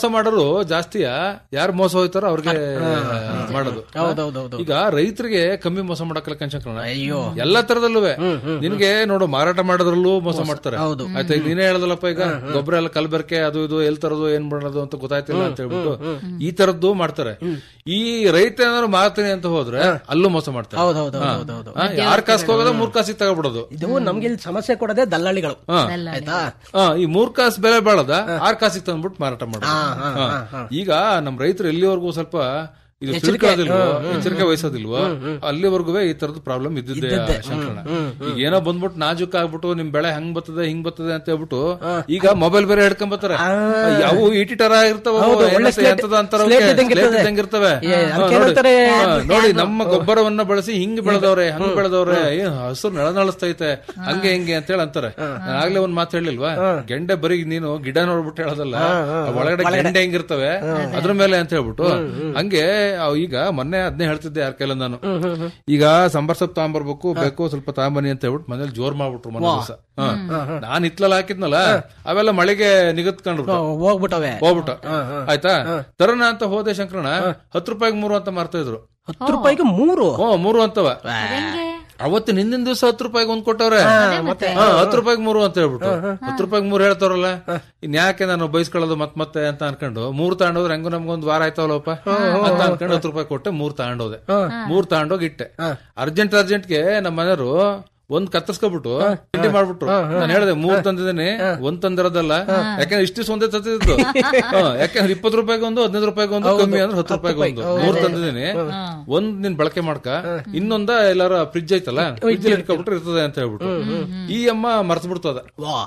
ಮಾಡೋರು ಜಾಸ್ತಿಯ ಯಾರು ಮೋಸ ಹೋಯ್ತಾರೋ ಅವ್ರಿಗೆ ಮಾಡೋದು ಹೌದೌದೌದು ಈಗ ರೈತರಿಗೆ ಕಮ್ಮಿ ಮೋಸ ಮಾಡಕ್ಕಲ್ಲ ಕನ್ಶಂಕರಣ ಅಯ್ಯೋ ಎಲ್ಲಾ ತರದಲ್ಲೂ ನಿನ್ಗೆ ನೋಡು ಮಾರಾಟ ಮಾಡೋದ್ರಲ್ಲೂ ಮೋಸ ಮಾಡ್ತಾರೆ ಹೌದು. ಆಯ್ತಾ ಈಗ ನೀನೇ ಹೇಳದಲ್ಲಪ್ಪ ಈಗ ಗೊಬ್ಬರ ಎಲ್ಲ ಕಲ್ಬೆರಕೆ ಅದು ಇದು ಎಲ್ ತರದು ಏನ್ ಮಾಡೋದು ಅಂತ ಗೊತ್ತಾಯ್ತಿಲ್ಲ ಅಂತ ಹೇಳ್ಬಿಟ್ಟು ಈ ತರದ್ದು ಮಾಡ್ತಾರೆ ಈ ರೈತ ಏನಾದ್ರು ಮಾರ್ತೀನಿ ಅಂತ ಹೋದ್ರೆ ಅಲ್ಲೂ ಮೋಸ ಮಾಡ್ತಾರೆ ಹೌದೌದು ಹೌದೌದು ಹಾ, ಯಾರ್ ಕಾಸ್ಗೆ ಹೋಗೋದ ಮೂರ್ ಕಾಸಿಗೆ ತಗೊಬಿಡೋದು ಇದು ನಮ್ಗೆ ಇಲ್ಲಿ ಸಮಸ್ಯೆ ಕೊಡೋದೇ ದಲ್ಲಾಳಿಗಳು ಹಾ. ಆಯ್ತಾ ಹಾ, ಈ ಮೂರ್ ಕಾಸು ಬೆಲೆ ಬಾಳದ ಆರ್ ಕಾಸಿಗೆ ತಂದ್ಬಿಟ್ಟು ಮಾರಾಟ ಮಾಡೋದು ಹಾ. ಈಗ ನಮ್ ರೈತರು ಎಲ್ಲಿವರೆಗೂ ಸ್ವಲ್ಪ ಇದು ತಿಳ್ಕೊಳ್ಳೋದಿಲ್ವೋ ಎಚ್ಚರಿಕೆ ವಹಿಸೋದಿಲ್ವೋ ಅಲ್ಲಿವರೆಗೂ ಈ ತರದ ಪ್ರಾಬ್ಲಮ್ ಇದ್ದಿದ್ದೆ ಶಂಕರಣ ಈಗ ಏನೋ ಬಂದ್ಬಿಟ್ಟು ನಾಜುಕ್ ಆಗ್ಬಿಟ್ಟು ನಿಮ್ ಬೆಳೆ ಹಂಗ್ ಬರ್ತದೆ ಹಿಂಗ್ ಬರ್ತದೆ ಅಂತ ಹೇಳ್ಬಿಟ್ಟು ಈಗ ಮೊಬೈಲ್ ಬೇರೆ ಹಿಡ್ಕೊಂಡ್ ಬರ್ತಾರೆ ಅವು ಇಟಿ ತರ ಇರ್ತಾವ ಹೌದು, ಒಳ್ಳೆ slate- slate ಇದ್ದಂಗೆ ಇರ್ತದೆ. ಇರ್ತವೆ ಏ, ಹಾ, ಅದಕ್ಕೆ ನೋಡಿ. ಹೇಳ್ತಾರೆ, ಹಾ, ನೋಡಿ ನಮ್ಮ ಗೊಬ್ಬರವನ್ನ ಬಳಸಿ ಹಿಂಗ್ ಬೆಳೆದವ್ರೆ ಹಂಗ್ ಬೆಳೆದವ್ರೆ ಏನ್ ಹಸುರು ನಳನಳಿಸ್ತೈತೆ ಹಂಗೆ ಹಿಂಗೆ ಅಂತ ಹೇಳಿ ಅಂತಾರೆ ನಾನ್ ಆಗ್ಲೇ ಒಂದ್ ಮಾತು ಹೇಳಿಲ್ವಾ ಗೆಂಡೆ ಬರೀ ನೀನು ಗಿಡ ನೋಡ್ಬಿಟ್ಟು ಹೇಳೋದಲ್ಲ ಆ ಒಳಗಡೆ ಗೆಂಡೆ ಹೆಂಗಿರ್ತವೆ ಅದ್ರ ಮೇಲೆ ಅಂತ ಹೇಳ್ಬಿಟ್ಟು ಹಂಗೆ ಅವ್ ಈಗ ಮೊನ್ನೆ ಅದನ್ನೇ ಹೇಳ್ತಿದ್ದೆ ಯಾರ ಕೈಲ ನಾನು ಈಗ ಸಂಬರ್ ಸೊಪ್ಪು ತಗೊಂಬರ್ಬೇಕು ಬೇಕು ಸ್ವಲ್ಪ ತಗೊಂಬನ್ನಿ ಅಂತ ಹೇಳ್ಬಿಟ್ಟು ಮನೇಲಿ ಜೋರ್ ಮಾಡ್ಬಿಟ್ರು ಮನೆ ದಿವಸ ನಾನ್ ಹಿತ್ಲಲ್ಲಿ ಹಾಕಿದ್ನಲ್ಲ ಅವೆಲ್ಲ ಮಳೆಗೆ ನಿಗತ್ಕೊಂಡ್ಬಿಟ್ಟು ಹೋಗ್ಬಿಟ್ಟವೆ ಹೋಗ್ಬಿಟ್ಟ ಆಯ್ತಾ ತರೋಣ ಅಂತ ಹೋದೆ ಶಂಕರಣ ಹತ್ತು ರೂಪಾಯಿಗೆ ಮೂರು ಅಂತ ಮಾರ್ತಾ ಇದ್ರು ಹತ್ತು ರೂಪಾಯಿಗೆ ಮೂರು ಓ ಮೂರು ಅಂತವ ಅವತ್ತು ಹಿಂದಿನ ದಿವಸ ಹತ್ತು ರೂಪಾಯಿಗೆ ಒಂದ್ ಕೊಟ್ಟವ್ರೆ ಹಾ, ಹತ್ತು ರೂಪಾಯಿಗೆ ಮೂರು ಅಂತ ಹೇಳ್ಬಿಟ್ಟು ಹತ್ತು ರೂಪಾಯಿಗೆ ಮೂರು ಹೇಳ್ತಾರಲ್ಲ ಇನ್ ಯಾಕೆ ನಾನು ಬೈಸ್ಕೊಳ್ಳೋದು ಮತ್ ಮತ್ತೆ ಅಂತ ಅನ್ಕೊಂಡು ಮೂರ್ ತಗೊಂಡೋದ್ರೆ ಹೆಂಗೋ ನಮ್ಗೊಂದ್ ವಾರ ಆಯ್ತವಲ್ಲಪ್ಪ ಅಂತ ಅನ್ಕೊಂಡು ಹತ್ತು ರೂಪಾಯಿ ಕೊಟ್ಟೆ ಮೂರ್ ತಗೊಂಡೋದೆ ಮೂರ್ ತಗೊಂಡೋಗಿ ಇಟ್ಟೆ ಅರ್ಜೆಂಟ್ ಅರ್ಜೆಂಟ್ಗೆ ನಮ್ಮ ಮನೆಯವರು ಒಂದ್ ಕತ್ತರ್ಸ್ಕೊಬಿಟ್ಟು ತಿಂಡಿ ಮಾಡ್ಬಿಟ್ರು ನಾನು ಹೇಳಿದೆ ಮೂರ್ ತಂದಿದ್ದೀನಿ ಒಂದ್ ತಂದಿರೋದಲ್ಲ ಯಾಕಂದ್ರೆ ಇಷ್ಟು ಒಂದೇ ತಂದಿದ್ದು ಹಾ, ಯಾಕಂದ್ರೆ ಇಪ್ಪತ್ತು ರೂಪಾಯಿಗೆ ಒಂದು ಹದಿನೈದು ರೂಪಾಯಿಗೆ ಒಂದು ಕಮ್ಮಿ ಅಂದ್ರೆ ಹತ್ತು ರೂಪಾಯಿಗೆ ಒಂದು ಮೂರ್ ತಂದಿದ್ದೀನಿ ಒಂದ್ ನೀನ್ ಬಳಕೆ ಮಾಡ್ಕ ಇನ್ನೊಂದ ಎಲ್ಲಾರ ಫ್ರಿಜ್ ಐತಲ್ಲ ಫ್ರಿಜ್ ಇಟ್ಕೊಬಿಟ್ರೆ ಇರ್ತದೆ ಅಂತ ಹೇಳ್ಬಿಟ್ಟು ಈ ಅಮ್ಮ ಮರ್ತ್ ಬಿಡ್ತದ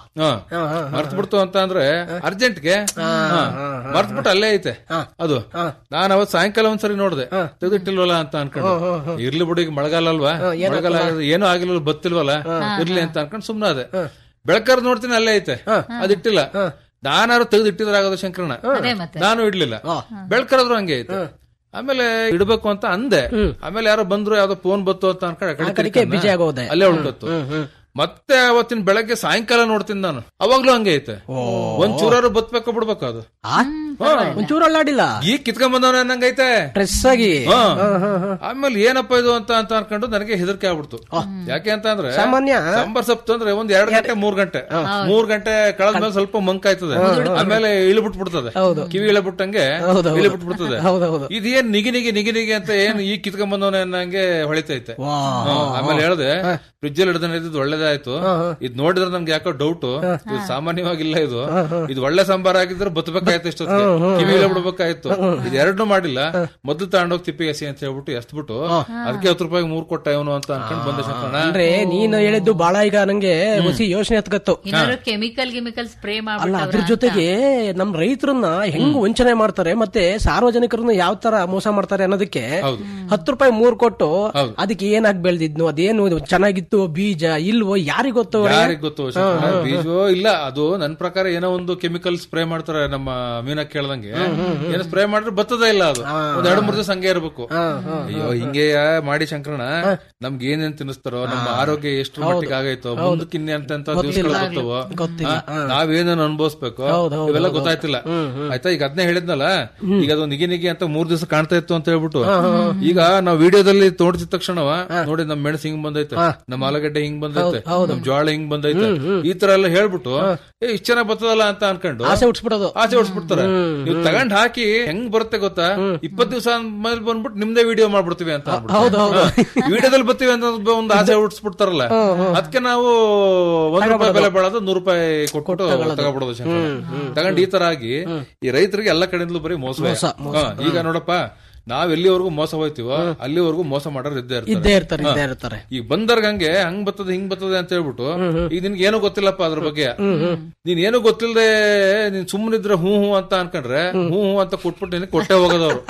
ಮರ್ತ್ ಬಿಡ್ತು ಅಂತ ಅಂದ್ರೆ ಅರ್ಜೆಂಟ್ಗೆ ಮರ್ತ್ ಅಲ್ಲೇ ಐತೆ ಅದು ನಾನ್ ಅವತ್ ಸಾಯಂಕಾಲ ಒಂದ್ಸರಿ ನೋಡ್ದೆ ತೆಗೆದಿಟ್ಟಿಲ್ವಲ್ಲ ಅಂತ ಅನ್ಕೊಂಡು ಇರ್ಲಿ ಬಿಡಿ ಈಗ ಮಳೆಗಾಲ ಅಲ್ವಾ ಮಳೆಗಾಲ ಆಗಿದ್ರೆ ಏನೂ ಆಗಿಲ್ಲ ಬತ್ತಿಲ್ವಲ್ಲ ಇರ್ಲಿ ಅಂತ ಅನ್ಕೊಂಡು ಸುಮ್ನೆ ಅದೇ ಬೆಳಕಾರ್ ನೋಡ್ತೀನಿ ಅಲ್ಲೇ ಐತೆ ಅದಿಟ್ಟಿಲ್ಲ ನಾನಾರು ತೆಗೆದಿಟ್ಟಿದ್ರಾಗೋದು ಶಂಕರಣ ಅದೇ ಮತ್ತೆ ನಾನು ಇಡ್ಲಿಲ್ಲ ಬೆಳ್ಕರಾದ್ರು ಹಂಗೆ ಐತೆ ಆಮೇಲೆ ಇಡ್ಬೇಕು ಅಂತ ಅಂದೆ ಆಮೇಲೆ ಯಾರೋ ಬಂದ್ರು ಯಾವ್ದೋ ಫೋನ್ ಬತ್ತು ಅಂತ ಅನ್ಕೊಂಡು ಆ ಕಡೆ ಕಡೆಗೆ ತಿರ್ಕೊಂಡ. busy ಆಗೋದೆ. ಅಲ್ಲೇ ಉಳ್ಕತ್ತು ಮತ್ತೆ ಅವತ್ತಿನ ಬೆಳಗ್ಗೆ ಸಾಯಂಕಾಲ ನೋಡ್ತೀನಿ ನಾನು ಅವಾಗ್ಲೂ ಹಂಗೆ ಐತೆ ಒಂದ್ ಚೂರಾರು ಬತ್ಬೇಕು ಬಿಡ್ಬೇಕು ಅದು ಒಂಚೂರು ಅಲ್ಲಾಡಿಲ್ಲ ಈಗ ಕಿತ್ಕೊಂಡ್ ಬಂದವನ ಅನ್ನಂಗೈತೆ ಫ್ರೆಶ್ ಆಗಿ ಹಾ. ಆಮೇಲೆ ಏನಪ್ಪ ಇದು ಅಂತ ಅಂತ ಅನ್ಕೊಂಡು ನನಗೆ ಹೆದರಿಕೆ ಆಗ್ಬಿಡ್ತು ಯಾಕೆ ಅಂತ ಅಂದ್ರೆ ಸಾಮಾನ್ಯ. ಸಾಂಬಾರ್ ಸೊಪ್ಪು ಅಂದ್ರೆ ಒಂದ್ ಎರಡ್ ಗಂಟೆ ಮೂರ್ ಗಂಟೆ ಮೂರ್ ಗಂಟೆ ಕಳೆದ್ಮೇಲೆ ಸ್ವಲ್ಪ ಮಂಕ್ ಆಯ್ತದೆ ಆಮೇಲೆ ಇಳಿಬಿಟ್ಬಿಡ್ತದೆ ಕಿವಿ ಇಳಿಬಿಟ್ಟಂಗೆ ಹೌದು, ಹೌದು. ಇಳಿಬಿಟ್ಬಿಡ್ತದೆ ಹೌದೌದು. ಇದೇನ್ ನಿಗಿ ನಿಗಿ ನಿಗಿ ನಿಗಿ ಅಂತ ಏನ್ ಈಗ ಕಿತ್ಕೊಂಡ್ ಬಂದವನ ಅನ್ನಂಗೆ ಹೊಳಿತೈತೆ ವಾ. ಹಾ, ಆಮೇಲೆ ಹೇಳ್ದೆ ಫ್ರಿಜ್ ಅಲ್ಲಿ ಹಿಡ್ದನ್ ಇದ್ದು ಒಳ್ಳೇದಾಯ್ತು ಇದ್ ನೋಡಿದ್ರೆ ನಮ್ಗೆ ಯಾಕೋ ಡೌಟ್ ಇದು ಸಾಮಾನ್ಯವಾಗಿಲ್ಲ ಇದು ಇದು ಒಳ್ಳೆ ಸಾಂಬಾರ್ ಆಗಿದ್ರೆ ಬತ್ಬೇಕಾಯ್ತು ಇಷ್ಟೊತ್ತಿಗೆ ಕಿವಿ ಬಿಡ್ಬೇಕಾಯ್ತು ಇದು ಎರಡನ್ನೂ ಮಾಡಿಲ್ಲ ಮೊದ್ಲು ತಗೊಂಡೋಗಿ ತಿಪ್ಪಿಗೆ ಎಸಿ ಅಂತ ಹೇಳ್ಬಿಟ್ಟು ಎಸ್ಬಿಟ್ಟು ಅದಕ್ಕೆ ಹತ್ತು ರೂಪಾಯಿಗೆ ಮೂರ್ ಕೊಟ್ಟ ಇವನು ಅಂತ ಅನ್ಕೊಂಡು ಬಂದೆ ಶಂಕರಣ ಅಂದ್ರೆ ನೀನು ಹೇಳಿದ್ದು ಬಾಳ ಈಗ ನಂಗೆ ಹೊಸಿ ಯೋಚನೆ ಹತ್ಕತ್ತು ಏನಾದ್ರು ಕೆಮಿಕಲ್ ಗಿಮಿಕಲ್ ಸ್ಪ್ರೇ ಅಲ್ಲ ಅದ್ರ ಮಾಡ್ಬಿಟ್ಟು ಜೊತೆಗೆ ನಮ್ ರೈತರನ್ನ ಹೆಂಗ್ ವಂಚನೆ ಮಾಡ್ತಾರೆ ಮತ್ತೆ ಸಾರ್ವಜನಿಕರನ್ನ ಯಾವ ತರ ಮೋಸ ಮಾಡ್ತಾರೆ ಅನ್ನೋದಕ್ಕೆ ಹೌದು. ಹತ್ತು ರೂಪಾಯಿ ಮೂರ್ ಕೊಟ್ಟು ಹೌದು. ಅದಕ್ಕೆ ಏನಾಗಿ ಬೆಳ್ದಿದ್ನು ಅದೇನು ಇದು ಚೆನ್ನಾಗಿತ್ತು ಬೀಜ ಇಲ್ವೋ ಯಾರಿಗ್ ಗೊತ್ತು ಅವ್ರೆ? ಯಾರಿಗ್ ಗೊತ್ತು ಶಂಕರಣ್ಣ? ಬೀಜವೋ ಇಲ್ಲ ಅದು ನನ್ ಪ್ರಕಾರ ಏನೋ ಒಂದು ಕೆಮಿಕಲ್ ಸ್ಪ್ರೇ ಮಾಡ್ತಾರೆ ನಮ್ಮ ಮೀನ ಕೇಳ್ದಂಗೆ ಏನೋ ಸ್ಪ್ರೇ ಮಾಡಿದ್ರೆ ಬರ್ತದೇ ಇಲ್ಲ ಅದು ಒಂದ್ ಎರಡು ಮೂರು ದಿವಸ ಹಂಗೆ ಇರ್ಬೇಕು ಅಯ್ಯೋ ಹಿಂಗೆ ಮಾಡಿ ಶಂಕರಣ ನಮ್ಗೆ ಏನೇನ್ ತಿನ್ನಿಸ್ತಾರೋ ನಮ್ಮ ಆರೋಗ್ಯ ಎಷ್ಟು ಮಟ್ಟಿಗೆ ಆಗೈತೋ ಮುಂದಕ್ಕೆ ಇನ್ನೆ ಅಂತ ದಿವಸಗಳು ಬರ್ತಾವೋ ಗೊತ್ತಿಲ್ಲ. ಆ, ನಾವೇನೇನು ಅನುಭವಿಸ್ಬೇಕು ಹೌದು, ಹೌದು, ಇವೆಲ್ಲ ಗೊತ್ತಾಯ್ತಿಲ್ಲ ಆಯ್ತಾ ಈಗ ಅದನ್ನೇ ಹೇಳಿದ್ನಲ್ಲ ಈಗ ಅದು ನಿಗಿ ನಿಗಿ ಅಂತ ಮೂರ್ ದಿವಸ ಕಾಣ್ತಾ ಇತ್ತು ಅಂತ ಹೇಳ್ಬಿಟ್ಟು ಈಗ ನಾವು ವಿಡಿಯೋದಲ್ಲಿ ತೋಡ್ಸಿದ ತಕ್ಷಣವ ನೋಡಿ ನಮ್ ಮೆಣಸು ಹಿಂಗ್ ಬಂದೈತೆ ನಮ್ ಆಲೂಗಡ್ಡೆ ಹಿಂಗ್ ಬಂದೈತೆ ನಮ್ ಜೋಳ ಹಿಂಗ್ ಬಂದೈತೆ ಈ ತರ ಎಲ್ಲ ಹೇಳ್ಬಿಟ್ಟು ಏ ಇಷ್ಟ ಚೆನ್ನಾಗ್ ಬರ್ತದಲ್ಲ ಅಂತ ಅನ್ಕೊಂಡು ಆಸೆ ಹುಟ್ಸ್ಬಿಡೋದು ಆಸೆ ಹೊಡ್ಸ್ಬಿಡ್ತಾರೆ ನೀವು ತಗೊಂಡ್ ಹಾಕಿ ಹೆಂಗ್ ಬರುತ್ತೆ ಗೊತ್ತಾ ಇಪ್ಪತ್ ದಿವಸ ಮೇಲೆ ಬಂದ್ಬಿಟ್ಟು ನಿಮ್ದೇ ವಿಡಿಯೋ ಮಾಡ್ಬಿಡ್ತೀವಿ ಅಂತ ವಿಡಿಯೋದಲ್ಲಿ ಬರ್ತೀವಿ ಅಂತ ಒಂದು ಆಸೆ ಹುಡ್ಸ್ಬಿಡ್ತಾರಲ್ಲ ಅದಕ್ಕೆ ನಾವು ಒಂದ್ ರೂಪಾಯಿ ಬೆಲೆ ಬಾಳೋದು ನೂರು ರೂಪಾಯಿ ಕೊಟ್ಬಿಟ್ಟು ತಗೊಬಿಡೋದು ಶಂಕರ ತಗೊಂಡ್ ಈ ತರ ಆಗಿ ಈ ರೈತರಿಗೆ ಎಲ್ಲ ಕಡೆಯಿಂದಲೂ ಬರೀ ಮೋಸ ಈಗ ನೋಡಪ್ಪ ನಾವ್ ಎಲ್ಲಿವರೆಗೂ ಮೋಸ ಹೋಯ್ತೀವೋ ಅಲ್ಲಿವರೆಗೂ ಮೋಸ ಮಾಡೋರು ಇದ್ದೇ ಇದ್ದೇ ಇರ್ತಾರೆ ಇರ್ತಾರೆ ಇದ್ದೇ ಇರ್ತಾರೆ ಈಗ ಬಂದರ್ಗ ಹಂಗೆ ಹಂಗ್ ಬರ್ತದೆ ಹಿಂಗ್ ಬರ್ತದೆ ಅಂತ ಹೇಳ್ಬಿಟ್ಟು ಈಗ ನಿನ್ಗೆ ಏನೂ ಗೊತ್ತಿಲ್ಲಪ್ಪ ಅದ್ರ ಬಗ್ಗೆ ನೀನ್ ಏನು ಗೊತ್ತಿಲ್ಲದೆ ನೀನ್ ಸುಮ್ಮನಿದ್ರೆ ಹೂ ಹೂ ಅಂತ ಅನ್ಕೊಂಡ್ರೆ ಹೂ ಹೂ ಅಂತ ಕೊಟ್ಬಿಟ್ಟು ನಿನಗೆ ಕೊಟ್ಟೆ ಹೋಗೋದವ್ರು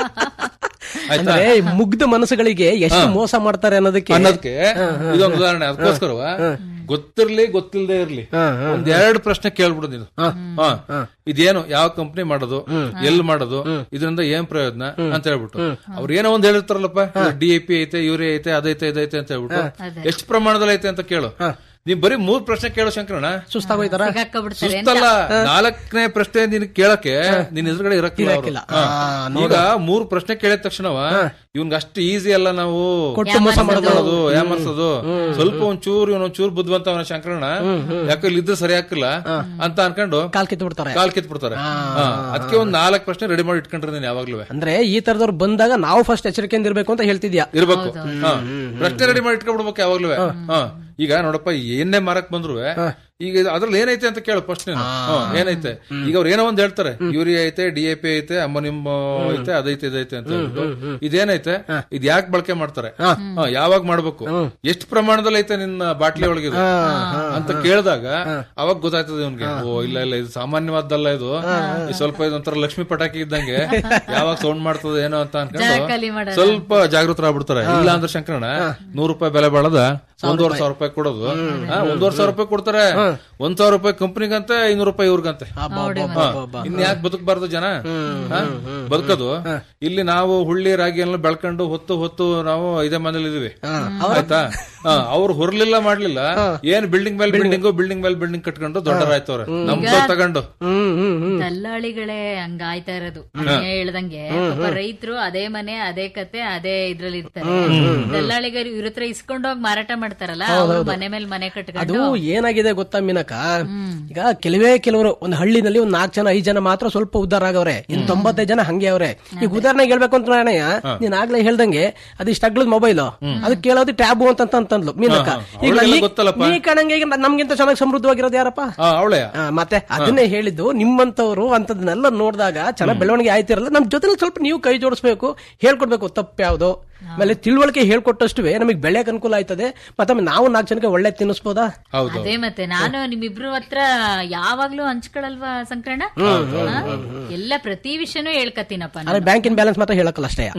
ಆಯ್ತಾ ಅಂದ್ರೆ ಈ ಮುಗ್ಧ ಮನಸ್ಸುಗಳಿಗೆ ಎಷ್ಟು ಮೋಸ ಮಾಡ್ತಾರೆ ಅನ್ನೋದಕ್ಕೆ ಅನ್ನೋದಕ್ಕೆ ಇದೊಂದು ಉದಾಹರಣೆ ಅದಕ್ಕೋಸ್ಕರವ ಗೊತ್ತಿರ್ಲಿ ಗೊತ್ತಿಲ್ಲದೆ ಇರ್ಲಿ ಒಂದ್ ಎರಡು ಪ್ರಶ್ನೆ ಕೇಳ್ಬಿಡು ನೀನು ಹಾ ಇದೇನು ಯಾವ ಕಂಪ್ನಿ ಮಾಡೋದು ಎಲ್ಲಿ ಮಾಡೋದು ಇದರಿಂದ ಏನ್ ಪ್ರಯೋಜನ ಅಂತ ಹೇಳ್ಬಿಟ್ಟು ಅವ್ರು ಏನೋ ಒಂದ್ ಹೇಳಿರ್ತಾರಲ್ಲಪ್ಪ ಡಿ ಎ ಪಿ ಐತೆ ಯೂರಿಯಾ ಐತೆ ಅದೈತೆ ಇದೈತೆ ಅಂತ ಹೇಳ್ಬಿಟ್ಟು ಎಷ್ಟು ಪ್ರಮಾಣದಲ್ಲಿ ಐತೆ ಅಂತ ಕೇಳು ನೀವ್ ಬರೀ ಮೂರ್ ಪ್ರಶ್ನೆ ಕೇಳೋ ಶಂಕರಣ್ಣ ಸುಸ್ತಾಗೋಯ್ತಾರ ಸಿಗಾಕೊಂಡ್ಬಿಡ್ತಾರೆ ಅಂತ ಸುಸ್ತಲ್ಲ ನಾಲ್ಕನೇ ಪ್ರಶ್ನೆ ನಿನ್ ಕೇಳಕ್ಕೆ ನಿನ್ ಎದುರುಗಡೆ ಇರಕ್ಕಿಲ್ಲ ಅವ್ರು. ಇರಕ್ಕಿಲ್ಲ. ಹಾ. ಆ, ಈಗ ಮೂರ್ ಪ್ರಶ್ನೆ ಕೇಳಿದ ತಕ್ಷಣವ ಇವ್ನ್ಗೆ ಅಷ್ಟು ಈಸಿ ಅಲ್ಲ ನಾವು ಕೊಟ್ಟು ಮೋಸ ಮಾಡೋದು ಯಾಮರ್ಸೋದು ಸ್ವಲ್ಪ ಒಂಚೂರು ಇವನ್ ಒಂಚೂರು ಬುದ್ಧಿವಂತ ಅವನ ಶಂಕರಣ್ಣ ಯಾಕೆ ಇಲ್ಲಿದ್ದು ಸರಿ ಹಾಕಿಲ್ಲ ಅಂತ ಅನ್ಕೊಂಡು ಕಾಲ್ ಕಿತ್ತು ಬಿಡ್ತಾರೆ ಕಾಲ್ ಕಿತ್ ಬಿಡ್ತಾರೆ ಅದಕ್ಕೆ ಒಂದ್ ನಾಲ್ಕ್ ಪ್ರಶ್ನೆ ರೆಡಿ ಮಾಡಿ ಇಟ್ಕೊಂಡಿರ್ತೀನಿ ಯಾವಾಗ್ಲೂ ಅಂದ್ರೆ ಈ ತರದವ್ರು ಬಂದಾಗ ನಾವು ಫಸ್ಟ್ ಎಚ್ಚರಿಕೆಯಿಂದ ಇರ್ಬೇಕು ಅಂತ ಹೇಳ್ತಿದ್ಯಾ ಇರ್ಬೇಕು ಹಾ. ಪ್ರಶ್ನೆ ರೆಡಿ ಮಾಡಿ ಇಟ್ಕೊಂಡ್ಬಿಡ್ಬೇಕು ಯಾವಾಗ್ಲೂ ಹಾ. ಈಗ ನೋಡಪ್ಪ ಏನೇ ಮಾರಕ್ ಬಂದ್ರು ಈಗ ಇದು ಅದ್ರಲ್ಲಿ ಏನೈತೆ ಅಂತ ಕೇಳು ಫಸ್ಟ್ ನೀನು ಹಾ, ಏನೈತೆ ಈಗ ಅವ್ರು ಏನೋ ಒಂದ್ ಹೇಳ್ತಾರೆ ಯೂರಿಯಾ ಐತೆ ಡಿ ಎ ಪಿ ಐತೆ ಅಮ್ಮನಿಮ್ ಐತೆ ಅದೈತೆ ಇದೈತೆ ಅಂತ ಹೇಳ್ಬಿಟ್ಟು ಇದೇನೈತೆ ಇದ್ ಯಾಕೆ ಬಳಕೆ ಮಾಡ್ತಾರೆ ಹಾ, ಯಾವಾಗ ಮಾಡ್ಬೇಕು ಎಷ್ಟು ಪ್ರಮಾಣದಲ್ಲಿ ಐತೆ ನಿನ್ನ ಬಾಟ್ಲಿ ಒಳಗೆ ಇದು? ಅಂತ ಕೇಳಿದಾಗ ಅವಾಗ ಗೊತ್ತಾಯ್ತದೆ ಇವ್ನಿಗೆ ಓ ಇಲ್ಲ ಇಲ್ಲ ಇದು ಸಾಮಾನ್ಯವಾದ್ದಲ್ಲ ಇದು ಇದು ಸ್ವಲ್ಪ ಇದೊಂಥರ ಲಕ್ಷ್ಮಿ ಪಟಾಕಿ ಇದ್ದಂಗೆ ಯಾವಾಗ ಸೌಂಡ್ ಮಾಡ್ತದೆ ಏನೋ ಅಂತ ಜಾಗಲಿ ಅನ್ಕೊಂಡು ಮಾಡೋಣ. ಸ್ವಲ್ಪ ಜಾಗೃತರಾಗ್ಬಿಡ್ತಾರೆ ಇಲ್ಲ ಅಂದ್ರೆ ಶಂಕರಣ್ಣ ನೂರು ರೂಪಾಯಿ ಬೆಲೆ ಬಾಳದ ಒಂದೂವರೆ ಸಾವಿರ ರೂಪಾಯಿ ಕೊಡೋದು ಹಾ, ಒಂದೂವರೆ ಸಾವಿರ ರೂಪಾಯಿ ಕೊಡ್ತಾರೆ ಒಂದ್ ಸಾವಿರ ರೂಪಾಯಿ ಕಂಪ್ನಿಗಂತೆ ಐನೂರು ರೂಪಾಯಿ ಇವ್ರಿಗಂತೆ ಇನ್ ಯಾಕೆ ಬದುಕಬಾರ್ದು ಜನ ಹಾ? ಬದುಕೋದು ಇಲ್ಲಿ ನಾವು ಹುಳ್ಳಿ ರಾಗಿ ಎಲ್ಲ ಬೆಳ್ಕೊಂಡು ಹೊತ್ತು ಹೊತ್ತು ನಾವು ಇದೇ ಮನೇಲಿ ಇದೀವಿ ಆಯ್ತಾ ಹಾ, ಅವ್ರು ಹೊರ್ಲಿಲ್ಲ ಮಾಡ್ಲಿಲ್ಲ ಏನ್ ಬಿಲ್ಡಿಂಗ್ ಮೇಲೆ ಬಿಲ್ಡಿಂಗ್ ಬಿಲ್ಡಿಂಗ್ ಮೇಲೆ ಬಿಲ್ಡಿಂಗ್ ಕಟ್ಕೊಂಡು ದೊಡ್ಡರಾಯ್ತವ್ರೆ ನಮ್ದು ತಗೊಂಡು ಹ್ಮ್ ಹ್ಮ್ ಹ್ಮ್ ದಲ್ಲಾಳಿಗಳೇ ಹಂಗಾಯ್ತಾ ಇರೋದು ಹೇಳ್ದಂಗೆ ರೈತರು ಅದೇ ಮನೆ ಅದೇ ಕತೆ ಅದೇ ಇದ್ರಲ್ಲಿ ಇರ್ತಾರೆ ದಲ್ಲಾಳಿಗರು ಇವ್ರ ಹತ್ರ ಇಸ್ಕೊಂಡೋಗಿ ಮಾರಾಟ ಮಾಡ್ತಾರಲ್ಲ ಅವ್ರು ಮನೆ ಮೇಲೆ ಮನೆ ಅದು ಕಟ್ಕೊಂಡು ಏನಾಗಿದೆ ಗೊತ್ತಾ ಮೀನಕ ಈಗ ಕೆಲವೇ ಕೆಲವರು ಒಂದು ಹಳ್ಳಿನಲ್ಲಿ ಒಂದ್ ನಾಲ್ಕು ಜನ ಐದ್ ಜನ ಮಾತ್ರ ಸ್ವಲ್ಪ ಉದ್ದಾರ ಆಗವ್ರೆ ಇನ್ ತೊಂಬತ್ತೈದು ಜನ ಹಂಗೆ ಅವ್ರೆ ಈಗ ಉದಾಹರಣೆಗೆ ಹೇಳ್ಬೇಕು ಅಂತ ಅಣ್ಣಯ್ಯ ನೀನ್ ಆಗ್ಲೇ ಹೇಳ್ದಂಗೆ ಅದಿಷ್ಟ ಅಗ್ಲದ್ ಮೊಬೈಲ್ ಅದು ಕೇಳೋದು ಟ್ಯಾಬು ಅಂತ ಅಂತಂದ್ಲು ಮೀನಕ ಈಗ ಅವ್ಳಿಗೆಲ್ಲ ನೀ- ಗೊತ್ತಲ್ಲಪ್ಪ. ನೀ ಕಣಂಗೆ ಈಗ ನಮ್ಗಿಂತ ಚೆನ್ನಾಗಿ ಸಮೃದ್ಧವಾಗಿರೋದು ಯಾರಪ್ಪ ಹಾ ಅವಳೆ ಆ, ಮತ್ತೆ ಅದನ್ನೇ ಹೇಳಿದ್ದು ನಿಮ್ಮಂತವ್ರು ಅಂತದನ್ನೆಲ್ಲ ನೋಡಿದಾಗ ಚೆನ್ನಾಗಿ ಬೆಳವಣಿಗೆ ಆಯ್ತಿರಲ್ಲ ನಮ್ ಜೊತೆ ಸ್ವಲ್ಪ ನೀವು ಕೈ ಜೋಡಿಸ್ಬೇಕು ಹೇಳ್ಕೊಡ್ಬೇಕು ತಪ್ಪು ಯಾವ್ದು ಆಮೇಲೆ ತಿಳುವಳಿಕೆ ಹೇಳ್ಕೊಟ್ಟಷ್ಟುವೆ ನಮಗೆ ಬೆಳೆಯಕ್ ಅನುಕೂಲ ಆಯ್ತದೆ ಮತ್ತೆ ನಾವು ನಾಲ್ಕು ಜನಕ್ಕೆ ಒಳ್ಳೆ ತಿನ್ನಿಸ್ಬೋದಾ ಹೌದು ಅದೇ ಮತ್ತೆ ನಾನು ನಿಮ್ಮಿಬ್ರು ಹತ್ರ ಯಾವಾಗ್ಲೂ ಹಂಚ್ಕೊಳಲ್ವಾ ಸಂಕ್ರಣ ಎಲ್ಲ ಪ್ರತಿ ವಿಷಯನೂ ಹೇಳ್ಕತೀನಪ್ಪ ನಾನು. ಆದ್ರೆ ಬ್ಯಾಂಕಿನ ಬ್ಯಾಲೆನ್ಸ್ ಮಾತ್ರ ಹೇಳಕ್ಕಲ್ಲ ಅಷ್ಟೇ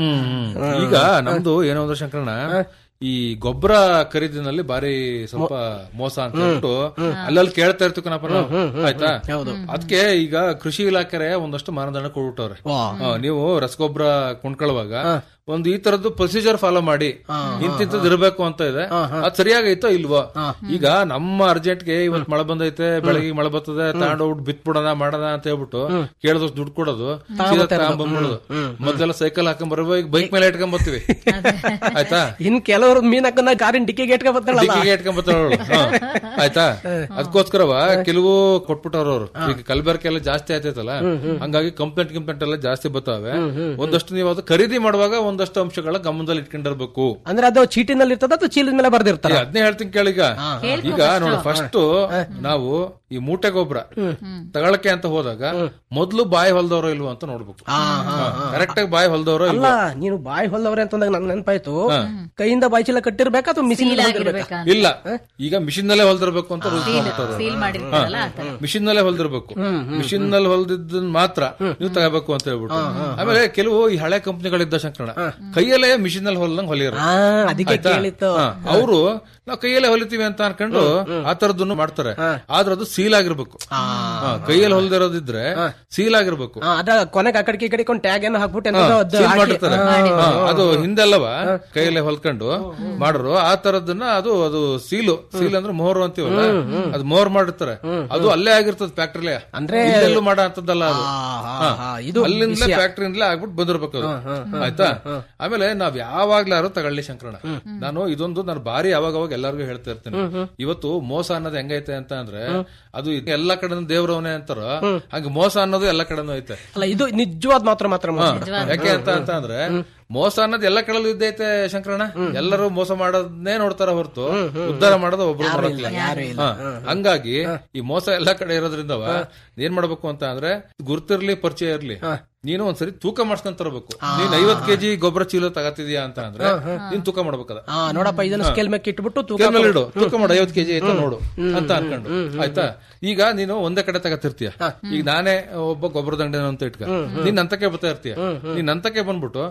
ಈಗ ನಮ್ದು ಏನೋ ಅಂದ್ರೆ ಶಂಕರಣ್ಣ ಈ ಗೊಬ್ಬರ ಖರೀದಿನಲ್ಲಿ ಬಾರಿ ಸ್ವಲ್ಪ ಮೋಸ ಅಂತ ಹೇಳ್ಬಿಟ್ಟು ಅಲ್ಲಲ್ಲಿ ಕೇಳ್ತಾ ಇರ್ತೀವಿ ಕಣಪ್ಪ ನಾವು ಆಯ್ತಾ ಅದಕ್ಕೆ ಈಗ ಕೃಷಿ ಇಲಾಖೆ ಒಂದಷ್ಟು ಮಾನದಂಡ ಕೊಡ್ಬಿಟ್ಟವ್ರೆ ಹಾ, ನೀವು ರಸಗೊಬ್ಬರ ಕೊಂಡ್ಕೊಳ್ಳುವಾಗ ಒಂದು ಈ ತರದ್ದು ಪ್ರೊಸೀಜರ್ ಫಾಲೋ ಮಾಡಿ ಇಂತಿಂತದ್ ಇರಬೇಕು ಅಂತ ಇದೆ ಅದ್ ಸರಿಯಾಗೈತೋ ಇಲ್ವೋ ಈಗ ನಮ್ಮ ಅರ್ಜೆಂಟ್ಗೆ ಇವತ್ ಮಳೆ ಬಂದೈತೆ ಬೆಳಗ್ಗೆ ಮಳೆ ಬರ್ತದೆ ತಗೊಂಡೋಗ್ಬಿಟ್ಟು ಬಿತ್ಬಿಡೋಣ ಮಾಡೋಣ ಅಂತ ಹೇಳ್ಬಿಟ್ಟು ಕೇಳಿದಷ್ಟು ದುಡ್ಡು ಕೊಡೋದು ಸೀದಾ ತಗೊಂಡ್ಬಂದ್ಬಿಡೋದು ಮೊದ್ಲೆಲ್ಲ ಸೈಕಲ್ ಹಾಕೊಂಡ್ ಬರುವ ಈಗ ಬೈಕ್ ಮೇಲೆ ಇಟ್ಕೊಂಡ್ ಬರ್ತೀವಿ ಆಯ್ತಾ ಇನ್ ಕೆಲವರು ಮೀನಕ್ಕನ್ನ ಕಾರಿನ ಡಿಕ್ಕಿಗೆ ಇಟ್ಕೊಂಡ್ ಬರ್ತಾಳಲ್ಲ ಡಿಕ್ಕಿಗೆ ಇಟ್ಕೊಂಡ್ ಬರ್ತಾಳೆ ಅವ್ಳು. ಹಾ. ಆಯ್ತಾ ಅದಕ್ಕೋಸ್ಕರವ ಕೆಲವು ಕೊಟ್ಬಿಟ್ಟವ್ರ ಅವ್ರು ಈಗ ಕಲಬೆರಕೆ ಎಲ್ಲ ಜಾಸ್ತಿ ಆಯ್ತೈತಲ್ಲ ಹಂಗಾಗಿ ಕಂಪ್ಲೇಂಟ್ ಗಿಂಪ್ಲೇಂಟ್ ಎಲ್ಲ ಜಾಸ್ತಿ ಬರ್ತಾವೆ ಒಂದಷ್ಟು ನೀವು ಅದು ಖರೀದಿ ಮಾಡುವಾಗ ಒಂದಷ್ಟು ಅಂಶಗಳ ಗಮನದಲ್ಲಿ ಇಟ್ಕೊಂಡಿರ್ಬೇಕು ಅಂದ್ರೆ ಅದು ಚೀಟಿನಲ್ಲಿ ಇರ್ತದ ಅಥವಾ ಚೀಲದ ಮೇಲೆ ಬರ್ದಿರ್ತಾರ ಅದನ್ನೇ ಹೇಳ್ತೀನಿ ಕೇಳೀಗ ಈಗ ನೋಡಿ ಫಸ್ಟ್ ನಾವು ಈ ಮೂಟೆ ಗೊಬ್ಬರ ತಗೊಳಕ್ಕೆ ಅಂತ ಹೋದಾಗ ಮೊದ್ಲು ಬಾಯಿ ಹೊಲ್ದವ್ರೋ ಇಲ್ವೋ ಅಂತ ನೋಡ್ಬೇಕು ಕರೆಕ್ಟ್ ಆಗಿ ಬಾಯಿ ಹೊಲ್ದವ್ರೋ ಅಲ್ಲ ಇಲ್ವೋ ನೀನು ಬಾಯಿ ಹೊಲ್ದವ್ರೆ ಅಂತಂದಾಗ ನನ್ ನೆನಪಾಯ್ತು ಕೈಯಿಂದ ಬಾಯಿ ಚೀಲ ಕಟ್ಟಿರ್ಬೇಕಾ ಅಥವಾ ಮಿಷಿನ್ ಸೀಲ್ ಆಗಿರ್ಬೇಕಾ ಅಂತ. ಇಲ್ಲ ಈಗ ಮಿಷಿನ್ ನಲ್ಲೇ ಹೊಲ್ದಿರ್ಬೇಕು ಅಂತ ರೂಲ್ಸ್ ಮಾಡ್ಬಿಟ್ಟವ್ರು ಸೀಲ್ ಮಾಡಿರ್ತಾರಲ್ಲ ಆ ತರ. ಮಿಷಿನ್ ನಲ್ಲೇ ಹೊಲ್ದಿರ್ಬೇಕು ಮಿಷಿನ್ ನಲ್ಲಿ ಹೊಲ್ದಿದ್ದನ್ ಮಾತ್ರ ನೀವು ತಗೋಬೇಕು ಅಂತ ಹೇಳ್ಬಿಟ್ಟು ಆಮೇಲೆ ಕೆಲವು ಈ ಹಳೆ ಕಂಪ್ನಿಗಳಿದ್ದ ಶಂಕರಣ ಕೈಯಲ್ಲೇ ಮಿಷಿನ್ ನಲ್ಲಿ ಹೊಲ್ದಂಗ್ ಹೊಲಿಯರು ಆ, ಅದಕ್ಕೆ ಕೇಳಿತ್ತು ಅವರು ನಾವು ಕೈಯಲ್ಲೇ ಹೊಲಿತೀವಿ ಅಂತ ಅನ್ಕೊಂಡು ಆ ತರದನ್ನು ಮಾಡ್ತಾರೆ ಆದ್ರೆ ಅದು ಸೀಲ್ ಆಗಿರ್ಬೇಕು ಹಾ, ಕೈಯಲ್ಲಿ ಹೊಲ್ದಿರೋದಿದ್ರೆ ಸೀಲ್ ಆಗಿರ್ಬೇಕು ಆ, ಅದ ಕೊನೆಗೆ ಆ ಕಡೆಗೆ ಈ ಕಡೆಗೆ ಟ್ಯಾಗ್ ಏನೋ ಹಾಕ್ಬಿಟ್ಟು ಎಂತದೋ ಅದು ಸೀಲ್ ಹಾಕಿ- ಮಾಡಿರ್ತಾರೆ ಹಾ, ಅದು ಹಿಂದೆಲ್ಲವ ಕೈಯಲ್ಲೇ ಹೊಲ್ಕೊಂಡು ಮಾಡೋರು ಆ ತರದನ್ನ ಅದು ಅದು ಸೀಲು ಸೀಲ್ ಅಂದ್ರೆ ಮೋಹರು ಅಂತೀವಲ್ಲ ಅದು ಮೋಹರ್ ಮಾಡಿರ್ತಾರೆ ಅದು ಅಲ್ಲೇ ಆಗಿರ್ತದೆ ಫ್ಯಾಕ್ಟ್ರಿಲೇ ಅಂದ್ರೆ- ಇಲ್ಲೆಲ್ಲೂ ಮಾಡೋ ಅಂತದ್ದಲ್ಲ ಅದು ಆ, ಆ, ಹಾ. ಆ, ಇದು ಅಲ್ಲಿಂದಲೇ ಫ್ಯಾಕ್ಟ್ರಿಯಿಂದಲೇ ಆಗ್ಬಿಟ್ಟು ಬಂದಿರ್ಬೇಕು ಅದು ಆಯ್ತಾ ಆಮೇಲೆ ನಾವ್ ಯಾವಾಗ್ಲಾರು ತಗೊಳ್ಳಿ ಶಂಕರಣ ನಾನು ಇದೊಂದು ನಾನು ಬಾರಿ ಯಾವಾಗ ಅವಾಗ ಎಲ್ಲರಿಗೂ ಹೇಳ್ತಾ ಇರ್ತೀನಿ ಇವತ್ತು ಮೋಸ ಅನ್ನೋದು ಹೆಂಗೈತೆ ಅಂತ ಅಂದ್ರೆ ಅದು ಇದು ಎಲ್ಲಾ ಕಡೆ ದೇವ್ರವನೇ ಅಂತಾರ ಹಂಗ ಮೋಸ ಅನ್ನೋದು ಎಲ್ಲಾ ಕಡೆನೂ ಐತೆ ಅಲ್ಲ ಇದು ನಿಜವಾದ ಮಾತ್ರ ಮಾತ್ರ ಮೋಸ. ಯಾಕೆ ಅಂತ ಅಂತ ಅಂದ್ರೆ ಮೋಸ ಅನ್ನೋದು ಎಲ್ಲ ಕಡೆಲೂ ಇದ್ದೈತೆ ಶಂಕರಣ್ಣ ಎಲ್ಲರೂ ಮೋಸ ಮಾಡೋದನ್ನೇ ನೋಡ್ತಾರ ಹೊರತು ಉದ್ಧಾರ ಮಾಡೋದು ಒಬ್ರು ಮಾಡೋದಿಲ್ಲ ಹಾ. ಹಂಗಾಗಿ ಈ ಮೋಸ ಎಲ್ಲಾ ಕಡೆ ಇರೋದ್ರಿಂದವ ಏನ್ ಮಾಡ್ಬೇಕು ಅಂತ ಅಂದ್ರೆ ಗುರ್ತಿರ್ಲಿ ಪರಿಚಯ ಇರ್ಲಿ ನೀನು ಒಂದ್ಸರಿ ತೂಕ ಮಾಡ್ಸ್ಕೊಂಡ್ ತರಬೇಕು ನೀನ್ ಐವತ್ ಕೆಜಿ ಗೊಬ್ಬರ ಚೀಲ ತಗತಿದ್ಯಾ ಅಂತ ಅಂದ್ರೆ ನೀನ್ ತೂಕ ಮಾಡ್ಬೇಕದ ಆ ನೋಡಪ್ಪ ಇದನ್ನ ಸ್ಕೇಲ್ ಮೇಲೆ ಇಟ್ಬಿಟ್ಟು ತೂಕ ಸ್ಕೇಲ್ ಮೇಲೆ ಇಡು ತೂಕ ಮಾಡು ಐವತ್ ಕೆಜಿ ಆಯ್ತಾ ನೋಡು ಅಂತ ಅನ್ಕೊಂಡು ಆಯ್ತಾ ಈಗ ನೀನು ಒಂದೇ ಕಡೆ ತಗತಿರ್ತೀಯ ಈಗ ನಾನೇ ಒಬ್ಬ ಗೊಬ್ಬರದ ಅಂಗಡಿ ಅಂತ ಇಟ್ಕ ನೀನ್ ಅಂತಕ್ಕೆ ಬರ್ತಾ ಇರ್ತೀಯ ನೀನ್ ಅಂತಕ್ಕೆ ಬಂದ್ಬಿಟ್ಟು ಯಾವ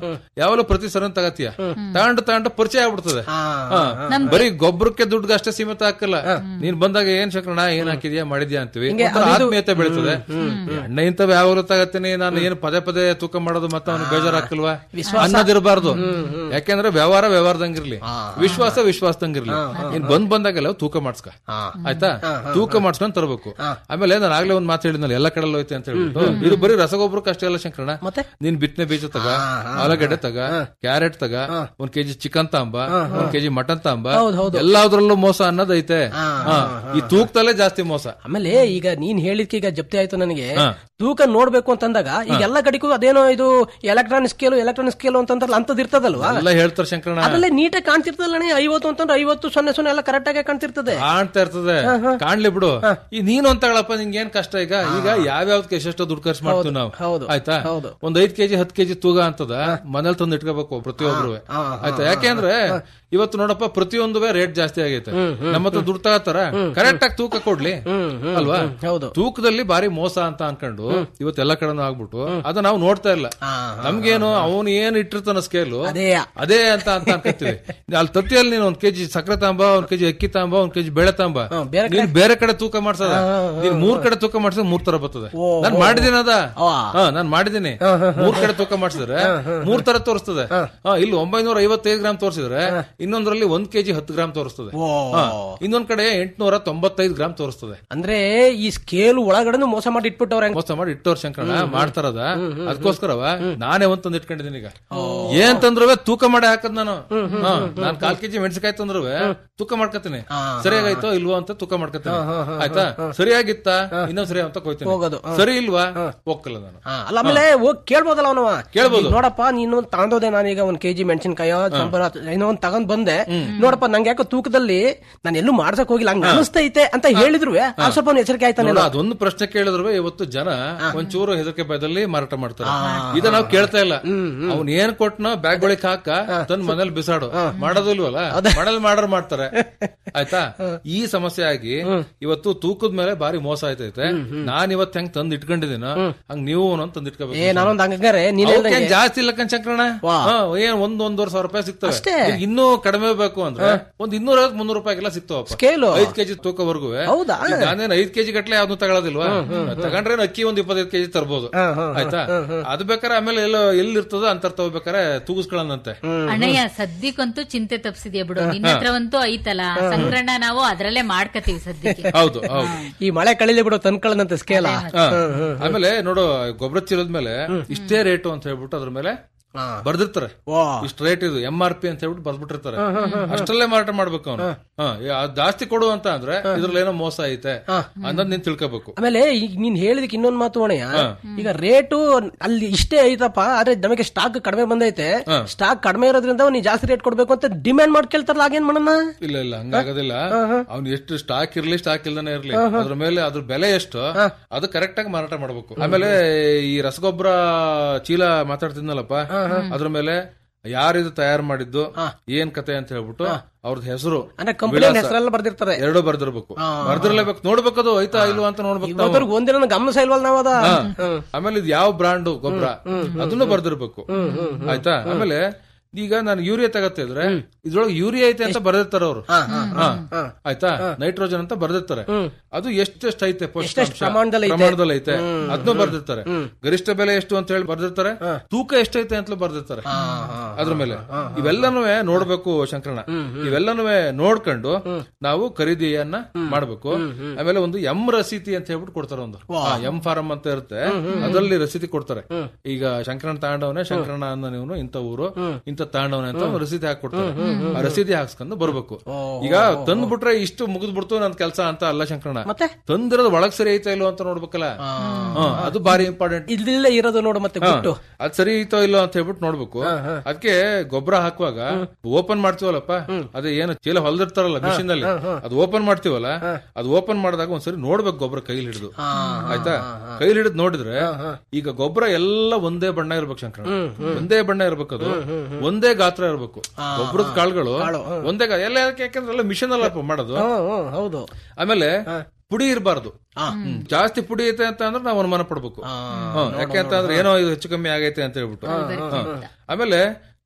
ಯಾವಾಗಲೂ ಪ್ರತಿ ಸಲ ತಗತಿಯ ತಗೊಂಡು ತಗೊಂಡು ಪರಿಚಯ ಆಗ್ಬಿಡ್ತದೆ ಹಾ. ಬರೀ ಗೊಬ್ಬರಕ್ಕೆ ದುಡ್ಡು ಅಷ್ಟೇ ಸೀಮಿತ ಹಾಕಲ್ಲ ನೀನ್ ಬಂದಾಗ ಏನ್ ಶಂಕರಣ ಏನ್ ಹಾಕಿದ್ಯಾ ಮಾಡಿದ್ಯಾ ಅಂತೀವಿ ಒಂಥರ ಆತ್ಮೀಯತೆ ಬೆಳೀತದೆ ಎಣ್ಣೆ ಇಂಥವ್ ಯಾವಾಗಲೂ ತಗತ್ತೀನಿ ನಾನು ಏನು ಪದೇ ಪದೇ ತೂಕ ಮಾಡೋದು ಮತ್ತೆ ಅವ್ನು ಬೇಜಾರ್ ಹಾಕಲ್ವಾ ಅನ್ನೋದಿರಬಾರ್ದು ಯಾಕೆಂದ್ರೆ ವ್ಯವಹಾರ ವ್ಯವಹಾರದಂಗಿರ್ಲಿ ವಿಶ್ವಾಸ ವಿಶ್ವಾಸದಂಗಿರ್ಲಿ ನೀನ್ ಬಂದ್ ಬಂದಾಗೆಲ್ಲ ತೂಕ ಮಾಡ್ಸ್ಕ ಆಯ್ತಾ ತೂಕ ಮಾಡ್ಸ್ಕೊಂಡ್ ತರಬೇಕು ಆಮೇಲೆ ನಾನು ಆಗ್ಲೇ ಒಂದ್ ಮಾತು ಹೇಳಿದ್ನಲ್ಲ ಎಲ್ಲ ಕಡೆ ಹೋಯ್ತೆ ಅಂತ ಹೇಳ್ಬಿಟ್ಟು ಇದು ಬರೀ ರಸಗೊಬ್ಬರಕ್ಕೆ ಅಷ್ಟೇ ಅಲ್ಲ ಶಂಕರಣ ನೀನ್ ಬಿತ್ತನೆ ಬೀಜ ತಗ ಆಲೂಗಡ್ಡೆ ತಗ ಕ್ಯಾರೆಟ್ ತಗ ಒಂದ್ ಕೆಜಿ ಚಿಕನ್ ತಾಂಬ ಒಂದ್ ಕೆಜಿ ಮಟನ್ ತಾಂಬ ಎಲ್ಲಾದ್ರಲ್ಲೂ ಮೋಸ ಅನ್ನೋದೈತೆ ಹಾ. ಈ ತೂಕದಲ್ಲೇ ಜಾಸ್ತಿ ಮೋಸ ಆಮೇಲೆ ಈಗ ನೀನ್ ಹೇಳಿದ್ಕೆ ಈಗ ಜಪ್ತಿ ಆಯ್ತು ನನಗೆ ತೂಕ ನೋಡ್ಬೇಕು ಅಂತಂದಾಗ ಈಗ ಎಲ್ಲ ಕಡೆಗೂ ಅದೇನೋ ಇದು ಎಲೆಕ್ಟ್ರಾನಿಕ್ ಸ್ಕೇಲು ಎಲೆಕ್ಟ್ರಾನಿಕ್ ಸ್ಕೇಲು ಅಂತಂದ್ರಲ್ಲ ಅಂತದ್ ಇರ್ತದಲ್ವಾ ಎಲ್ಲ ಹೇಳ್ತಾರೆ ಶಂಕರಣ ಅದ್ರಲ್ಲೇ ನೀಟಾಗಿ ಕಾಣ್ತಿರ್ತದಲ್ಲ ಐವತ್ತು ಅಂತಂದ್ರೆ ಐವತ್ತು ಸೊನ್ನೆ ಸೊನ್ನೆ ಎಲ್ಲ ಕರೆಕ್ಟ್ ಆಗಿ ಕಾಣ್ತಿರ್ತದೆ ಕಾಣ್ತಾ ಇರ್ತದೆ ಕಾಣ್ಲಿ ಬಿಡು ಈ ನೀನು ಅಂತ ಹೇಳಪ್ಪ ನಿಂಗೆ ಏನ್ ಕಷ್ಟ ಈಗ ಈಗ ಯಾವ್ಯಾವ್ದಕ್ಕೆ ಎಷ್ಟೆಷ್ಟೋ ದುಡ್ಡು ಖರ್ಚು ಮಾಡ್ತೀವಿ ನಾವು ಹೌದು, ಆಯ್ತಾ ಹೌದು. ಒಂದ್ ಐದ್ ಕೆಜಿ ಹತ್ ಕೆಜಿ ತೂಗ ಅಂತದ ಮನೇಲಿ ತಂದು ಇಟ್ಕೋಬೇಕು ಪ್ರತಿಯೊಬ್ರು ಆಯ್ತಾ ಯಾಕೆಂದ್ರೆ ಇವತ್ತು ನೋಡಪ್ಪ ಪ್ರತಿಯೊಂದು ರೇಟ್ ಜಾಸ್ತಿ ಆಗೈತೆ ನಮ್ಮ ಹತ್ರ ದುಡ್ಡು ತಗತ್ತಾರ ಕರೆಕ್ಟ್ ಆಗಿ ತೂಕ ಕೊಡ್ಲಿ ಅಲ್ವಾ ಹೌದು. ತೂಕದಲ್ಲಿ ಬಾರಿ ಮೋಸ ಅಂತ ಅನ್ಕೊಂಡು ಇವತ್ತು ಎಲ್ಲ ಕಡೆನೂ ಆಗ್ಬಿಟ್ಟು ಅದು ನಾವು ನೋಡ್ತಾ ಇಲ್ಲ ನಮ್ಗೇನು ಅವನು ಏನ್ ಇಟ್ಟಿರ್ತಾನ ಸ್ಕೇಲು ಅದೇ ಅದೇ ಅಂತ ಅಂತ ಅನ್ಕೋತೀವಿ ಅಲ್ಲಿ ತತ್ತಿಯಲ್ಲಿ ನೀನು ಒಂದ್ ಕೆಜಿ ಸಕ್ಕರೆ ತಾಂಬ ಒಂದ್ ಕೆಜಿ ಅಕ್ಕಿ ತಾಂಬ ಒಂದ್ ಕೆಜಿ ಬೇಳೆ ತಾಂಬ ಬೇರೆ ನೀನ್ ಬೇರೆ ಕಡೆ ತೂಕ ಮಾಡ್ಸದ ನೀನ್ ಮೂರ್ ಕಡೆ ತೂಕ ಮಾಡ್ಸಿದ್ರೆ ಮೂರ್ ತರ ಬರ್ತದೆ ನಾನ್ ಮಾಡಿದೀನಿ ಅದ ಹಾ ನಾನ್ ಮಾಡಿದೀನಿ ಮೂರ್ ಕಡೆ ತೂಕ ಮಾಡ್ಸಿದ್ರೆ ಮೂರ್ ತರ ತೋರಿಸ್ತದೆ ಹಾ ಇಲ್ಲಿ ಒಂಬೈನೂರ ಐವತ್ತೈದು ಗ್ರಾಮ್ ತೋರಿಸಿದ್ರೆ ಇನ್ನೊಂದ್ರಲ್ಲಿ ಒಂದ್ ಕೆಜಿ ಹತ್ತು ಗ್ರಾಮ್ ತೋರಿಸ್ತದೆ ಹಾ, ಇನ್ನೊಂದ್ ಕಡೆ ಎಂಟ್ನೂರ ತೊಂಬತ್ತೈದು ಗ್ರಾಮ್ ತೋರಿಸ್ತದೆ ಅಂದ್ರೆ ಈ ಸ್ಕೇಲ್ ಒಳಗಡೆ ಮೋಸ ಮಾಡಿ ಇಟ್ಬಿಟ್ಟವ್ರೆ ಮೋಸ ಮಾಡಿ ಇಟ್ಟೋರ್ ಶಂಕರಣ ಮಾಡ್ತಾರದ ಅದಕ್ಕೋಸ್ಕರವ ನಾನೇ ಒಂದ್ ತಂದು ಇಟ್ಕೊಂಡಿದ್ದೀನಿ ಈಗ ಏನ್ ತಂದ್ರು ತೂಕ ಮಾಡಿ ಹಾಕದ್ ನಾನು ಹಾ, ನಾನ್ ಕಾಲ್ ಕೆಜಿ ಮೆಣಸಿಕಾಯಿ ತಂದ್ರು ತೂಕ ಮಾಡ್ಕೊತೀನಿ ಸರಿಯಾಗೈತೋ ಇಲ್ವೋ ಅಂತ ತೂಕ ಮಾಡ್ಕೊತೀನಿ ಆಯ್ತಾ ಸರಿಯಾಗಿತ್ತ ಇನ್ನೊಂದ್ ಸರಿ ಅಂತ ಕೊಯ್ತೀನಿ ಹೋಗೋದು. ಸರಿ ಇಲ್ವಾ ಹೋಗಲ್ಲ ನಾನು ಹಾ, ಅಲ್ಲ ಆಮೇಲೆ ಹೋಗಿ ಕೇಳ್ಬೋದಲ್ಲ ಅವನವ ಕೇಳ್ಬೋದು. ಈಗ ನೋಡಪ್ಪ ನೀನು ತಗೊಂಡೋದೆ ನಾನೀಗ ಒಂದ್ ಕೆಜಿ ಮೆಣಸಿನ್ಕಾಯ ಸಾಂಬಾರ ಏನೋ ಒಂದ್ ತಗೊಂಡ್ ಬಂದೆ ನೋಡಪ್ಪ ನಂಗೆ ಯಾಕೋ ತೂಕದಲ್ಲಿ ನಾನು ಎಲ್ಲೂ ಮಾಡ್ಸಕ್ ಹೋಗಿಲ್ಲ ಹಂಗ ಅನಿಸ್ತೈತೆ ಅಂತ ಹೇಳಿದ್ರು ಆ ಸ್ವಲ್ಪ ಅವ್ನು ಎಚ್ಚರಿಕೆ ಆಯ್ತಾನೆ ನೋಡು, ಅದೊಂದು ಪ್ರಶ್ನೆ ಕೇಳಿದ್ರು ಇವತ್ತು ಜನ ಒಂಚೂರು ಹೆದರಿಕೆ ಭಯದಲ್ಲಿ ಮಾರಾಟ ಮಾಡ್ತಾರೆ ಇದ ನಾವು ಕೇಳ್ತಾ ಇಲ್ಲ ಅವ್ನ್ ಏನ್ ಕೊಟ್ನೋ ಬ್ಯಾಗ್ ಒಳಗ್ ಹಾಕ ತನ್ ಮನೇಲಿ ಬಿಸಾಡು ಮಾಡೋದು ಇಲ್ವಲ್ಲ ಮನೇಲಿ ಮಾಡರ್ ಮಾಡ್ತಾರೆ ಆಯ್ತಾ ಈ ಸಮಸ್ಯೆ ಆಗಿ ಇವತ್ತು ತೂಕದ ಮೇಲೆ ಬಾರಿ ಮೋಸ ಆಯ್ತೈತೆ ನಾನ್ ಇವತ್ತು ಹೆಂಗ್ ತಂದ್ ಇಟ್ಕೊಂಡಿದ್ದೀನೋ ಹಂಗ್ ನೀವು ಅಂತ ತಂದ್ ಏ ಇಟ್ಕೋಬೇಕು ನಾನೊಂದ್ ಹಂಗಾರೆ ನೀನ್ ಅವಕ್ಕೇನ್ ಹೇಳ್ದಂಗೆ ಜಾಸ್ತಿ ಇಲ್ಲ ಕಣ್ ಶಂಕರಣ ವಾ. ಹಾ, ಏನ್ ಒಂದ್ ಒಂದೂವರೆ ಸಾವಿರ ರೂಪಾಯಿ ಸಿಗ್ತವೆ ಅಷ್ಟೇ. ಈಗ ಇನ್ನೂ ಕಡಿಮೆ ಬೇಕು ಅಂದ್ರೆ ಒಂದ್ ಇನ್ನೂರ ಐವತ್ ಮುನ್ನೂರು ರೂಪಾಯಿಗೆಲ್ಲ ಸಿಗ್ತಾವಪ್ಪ ಸ್ಕೇಲು. ಐದ್ ಕೆಜಿ ತೂಕವರೆಗೂ ಹೌದಾ? ನಾನೇನ್ ಐದ್ ಕೆಜಿ ಗಟ್ಲೆ ಯಾವ್ದು ತಗೊಳ್ಳೋದಿಲ್ವಾ ತಗೊಂಡ್ರೆ ಅಕ್ಕಿ ಒಂದ್ ಇಪ್ಪತ್ತೈದು ಕೆಜಿ ತರ್ಬೋದು ಆಯ್ತಾ ಅದು ಬೇಕಾದ್ರೆ ಆಮೇಲೆ ಎಲ್ಲೋ ಎಲ್ಲಿ ಇರ್ತದೋ ಅಂತರ್ ತಗೋಬೇಕಾರೆ ತೂಗಿಸ್ಕೊಳ್ಳೋಣಂತೆ ಅಣ್ಣಯ್ಯ ಸದ್ಯಕ್ಕಂತೂ ಚಿಂತೆ ತಪ್ಸಿದ್ಯಾ ಬಿಡು ನಿನ್ನ ಹತ್ರವಂತೂ ಐತಲ್ಲ ಸಂಗ್ರಹಣ ನಾವು ಅದ್ರಲ್ಲೇ ಮಾಡ್ಕತೀವಿ ಸದ್ಯಕ್ಕೆ ಹೌದು ಹೌದು ಈ ಮಳೆ ಕಳಿಲಿ ಬಿಡು ತಂದ್ಕೊಳ್ಳಂತೆ ಸ್ಕೇಲ ಹಾ. ಆಮೇಲೆ ನೋಡು ಗೊಬ್ಬರ ಚೀಲದ ಮೇಲೆ ಇಷ್ಟೇ ರೇಟು ಅಂತ ಹೇಳ್ಬಿಟ್ಟು ಅದ್ರ ಮೇಲೆ ಬರ್ದಿರ್ತಾರೆ ವಾ. ಇಷ್ಟು ರೇಟ್ ಇದು ಎಂ ಆರ್ ಪಿ ಅಂತ ಹೇಳ್ಬಿಟ್ಟು ಬರ್ದ್ಬಿಟ್ಟಿರ್ತಾರೆ ಅಷ್ಟಲ್ಲೇ ಮಾರಾಟ ಮಾಡ್ಬೇಕು ಅವನು ಜಾಸ್ತಿ ಕೊಡು ಅಂತ ಅಂದ್ರೆ ಇದ್ರಲ್ಲಿ ಏನೋ ಮೋಸ ಐತೆ ಅನ್ನೋದ್ ನೀನ್ ತಿಳ್ಕೋಬೇಕು ಆಮೇಲೆ ಈಗ ನೀನ್ ಹೇಳಿದಕ್ಕೆ ಇನ್ನೊಂದ್ ಮಾತು ಅಣಯ್ಯ ಈಗ ರೇಟು ಅಲ್ಲಿ ಇಷ್ಟೇ ಐತಪ್ಪ ಆದ್ರೆ ನಮಗೆ ಸ್ಟಾಕ್ ಕಡಿಮೆ ಬಂದೈತೆ ಸ್ಟಾಕ್ ಕಡಿಮೆ ಇರೋದ್ರಿಂದ ನೀ ಜಾಸ್ತಿ ರೇಟ್ ಕೊಡ್ಬೇಕು ಅಂತ ಡಿಮ್ಯಾಂಡ್ ಮಾಡಿ ಕೇಳ್ತಾರಲ್ಲ ಆಗೇನ್ ಮಾಡೋಣ ಇಲ್ಲ ಇಲ್ಲ ಹಂಗಾಗೋದಿಲ್ಲ ಅವ್ನು ಎಷ್ಟು ಸ್ಟಾಕ್ ಇರ್ಲಿ ಸ್ಟಾಕ್ ಇಲ್ದಾನೆ ಇರ್ಲಿ ಅದ್ರ ಮೇಲೆ ಅದ್ರ ಬೆಲೆ ಎಷ್ಟು ಅದು ಕರೆಕ್ಟ್ ಆಗಿ ಮಾರಾಟ ಮಾಡ್ಬೇಕು ಆಮೇಲೆ ಈ ರಸಗೊಬ್ಬರ ಚೀಲ ಮಾತಾಡ್ತಿದ್ನಲ್ಲಪ್ಪ ಅದ್ರ ಮೇಲೆ ಯಾರಿದು ತಯಾರು ಮಾಡಿದ್ದು ಏನ್ ಕತೆ ಅಂತ ಹೇಳ್ಬಿಟ್ಟು ಅವ್ರದ್ದು ಹೆಸರು ಅಂದ್ರೆ ಕಂಪನಿ ಹೆಸರೆಲ್ಲ ಬರ್ದಿರ್ತಾರೆ ಎರಡು ಬರ್ದಿರ್ಬೇಕು ಬರ್ದಿರ್ಲೇಬೇಕು ನೋಡ್ಬೇಕು ಅದು ಐತಾ ಇಲ್ವಾ ಅಂತ ನೋಡ್ಬೇಕು ನಾವು. ಇವತ್ತರ್ಗು ಒಂದಿನ ಗಮನಿಸ ಇಲ್ವಲ್ಲ ನಾವ್ ಅದ ಹಾ. ಆಮೇಲೆ ಇದು ಯಾವ ಬ್ರಾಂಡ್ ಗೊಬ್ಬರ ಅದನ್ನು ಬರ್ದಿರ್ಬೇಕು ಆಯ್ತಾ ಆಮೇಲೆ ಈಗ ನಾನು ಯೂರಿಯಾ ತಗತ್ತೆ ಇದ್ರೆ ಇದ್ರೊಳಗೆ ಯೂರಿಯಾ ಐತೆ ಅಂತ ಬರ್ದಿರ್ತಾರೆ ಅವರು ಆಯ್ತಾ ನೈಟ್ರೋಜನ್ ಅಂತ ಬರ್ದಿರ್ತಾರೆ ಅದು ಎಷ್ಟೆಷ್ಟು ಐತೆ ಪೋಷಕಾಂಶ ಪ್ರಮಾಣದಲ್ಲಿ ಐತೆ. ಪ್ರಮಾಣದಲ್ಲಿ ಐತೆ ಅದನ್ನು ಬರ್ದಿರ್ತಾರೆ ಗರಿಷ್ಠ ಬೆಲೆ ಎಷ್ಟು ಅಂತ ಹೇಳಿ ಬರ್ದಿರ್ತಾರೆ ತೂಕ ಎಷ್ಟೈತೆ ಅಂತಲೂ ಬರ್ದಿರ್ತಾರೆ ಅದ್ರ ಮೇಲೆ ಇವೆಲ್ಲನೂ ನೋಡ್ಬೇಕು ಶಂಕರಣ ಇವೆಲ್ಲನೂ ನೋಡ್ಕೊಂಡು ನಾವು ಖರೀದಿಯನ್ನ ಮಾಡ್ಬೇಕು ಆಮೇಲೆ ಒಂದು ಎಂ ರಸೀತಿ ಅಂತ ಹೇಳ್ಬಿಟ್ಟು ಕೊಡ್ತಾರೆ ಒಂದು ಎಂ ಫಾರಂ ಅಂತ ಇರುತ್ತೆ ಅದರಲ್ಲಿ ರಸೀತಿ ಕೊಡ್ತಾರೆ ಈಗ ಶಂಕರಣ ತಾಂಡವನೇ ಶಂಕರಣ ಅನ್ನೋ ನೀವು ಇಂಥ ಊರು ಇಂಥ ತಾಂಡವನೇ ಅಂತ ಒಂದು ರಸೀದಿ ಹಾಕೊಡ್ತಾರೆ ಆ ರಸೀದಿ ಹಾಕ್ಸ್ಕೊಂಡು ಬರ್ಬೇಕು ಈಗ ತಂದ್ಬಿಟ್ರೆ ಇಷ್ಟು ಮುಗಿದ್ಬಿಡ್ತು ನನ್ ಕೆಲಸ ಅಂತ ಅಲ್ಲ ಶಂಕರಣ ಮತ್ತೆ? ತಂದಿರೋದು ಒಳಗ್ ಸರಿ ಐತಾ ಇಲ್ವೋ ಅಂತ ನೋಡ್ಬೇಕಲ್ಲ ಹಾ, ಅದು ಬಾರಿ ಇಂಪಾರ್ಟೆಂಟ್ ಇಲ್ಲೇ ಇರೋದು ನೋಡು ಮತ್ತೆ ಬಿಟ್ಟು ಅದ್ ಸರಿ ಐತೋ ಇಲ್ಲೋ ಅಂತ ಹೇಳ್ಬಿಟ್ಟು ನೋಡ್ಬೇಕು ಅದಕ್ಕೆ ಗೊಬ್ಬರ ಹಾಕುವಾಗ ಓಪನ್ ಮಾಡ್ತೀವಲ್ಲಪ್ಪ ಅದೇ ಏನು ಚೀಲ ಹೊಲ್ದಿರ್ತಾರಲ್ಲ ಮಿಷಿನ್ ಅಲ್ಲಿ ಅದು ಓಪನ್ ಮಾಡ್ತೀವಲ್ಲ ಅದು ಓಪನ್ ಮಾಡಿದಾಗ ಒಂದ್ಸರಿ ನೋಡ್ಬೇಕು ಗೊಬ್ಬರ ಕೈಲಿ ಹಿಡಿದು ಆಯ್ತಾ ಕೈಲಿ ಹಿಡಿದು ನೋಡಿದ್ರೆ ಈಗ ಗೊಬ್ಬರ ಎಲ್ಲ ಒಂದೇ ಬಣ್ಣ ಇರ್ಬೇಕು ಶಂಕರ ಒಂದೇ ಬಣ್ಣ ಇರ್ಬೇಕು ಅದು ಒಂದೇ ಗಾತ್ರ ಇರ್ಬೇಕು ಗೊಬ್ಬರದ ಕಾಳುಗಳು ಒಂದೇ ಗಾ- ಎಲ್ಲ ಯಾಕೆ- ಯಾಕಂದ್ರೆ ಎಲ್ಲ ಮಿಷನ್ ಅಲ್ಲಪ್ಪ ಮಾಡೋದು ಹ್ಮ್, ಹ್ಮ್, ಹೌದು ಆಮೇಲೆ ಪುಡಿ ಇರಬಾರ್ದು ಜಾಸ್ತಿ ಪುಡಿ ಐತೆ ಅಂತ ಅಂದ್ರೆ ನಾವು ಅನುಮಾನ ಪಡ್ಬೇಕು ಹ್ಮ್, ಯಾಕೆ ಅಂತ ಅಂದ್ರೆ ಏನೋ ಇದು ಹೆಚ್ಚು ಕಮ್ಮಿ ಆಗೈತೆ ಅಂತ ಹೇಳ್ಬಿಟ್ಟು ಹ್ಮ್. ಆಮೇಲೆ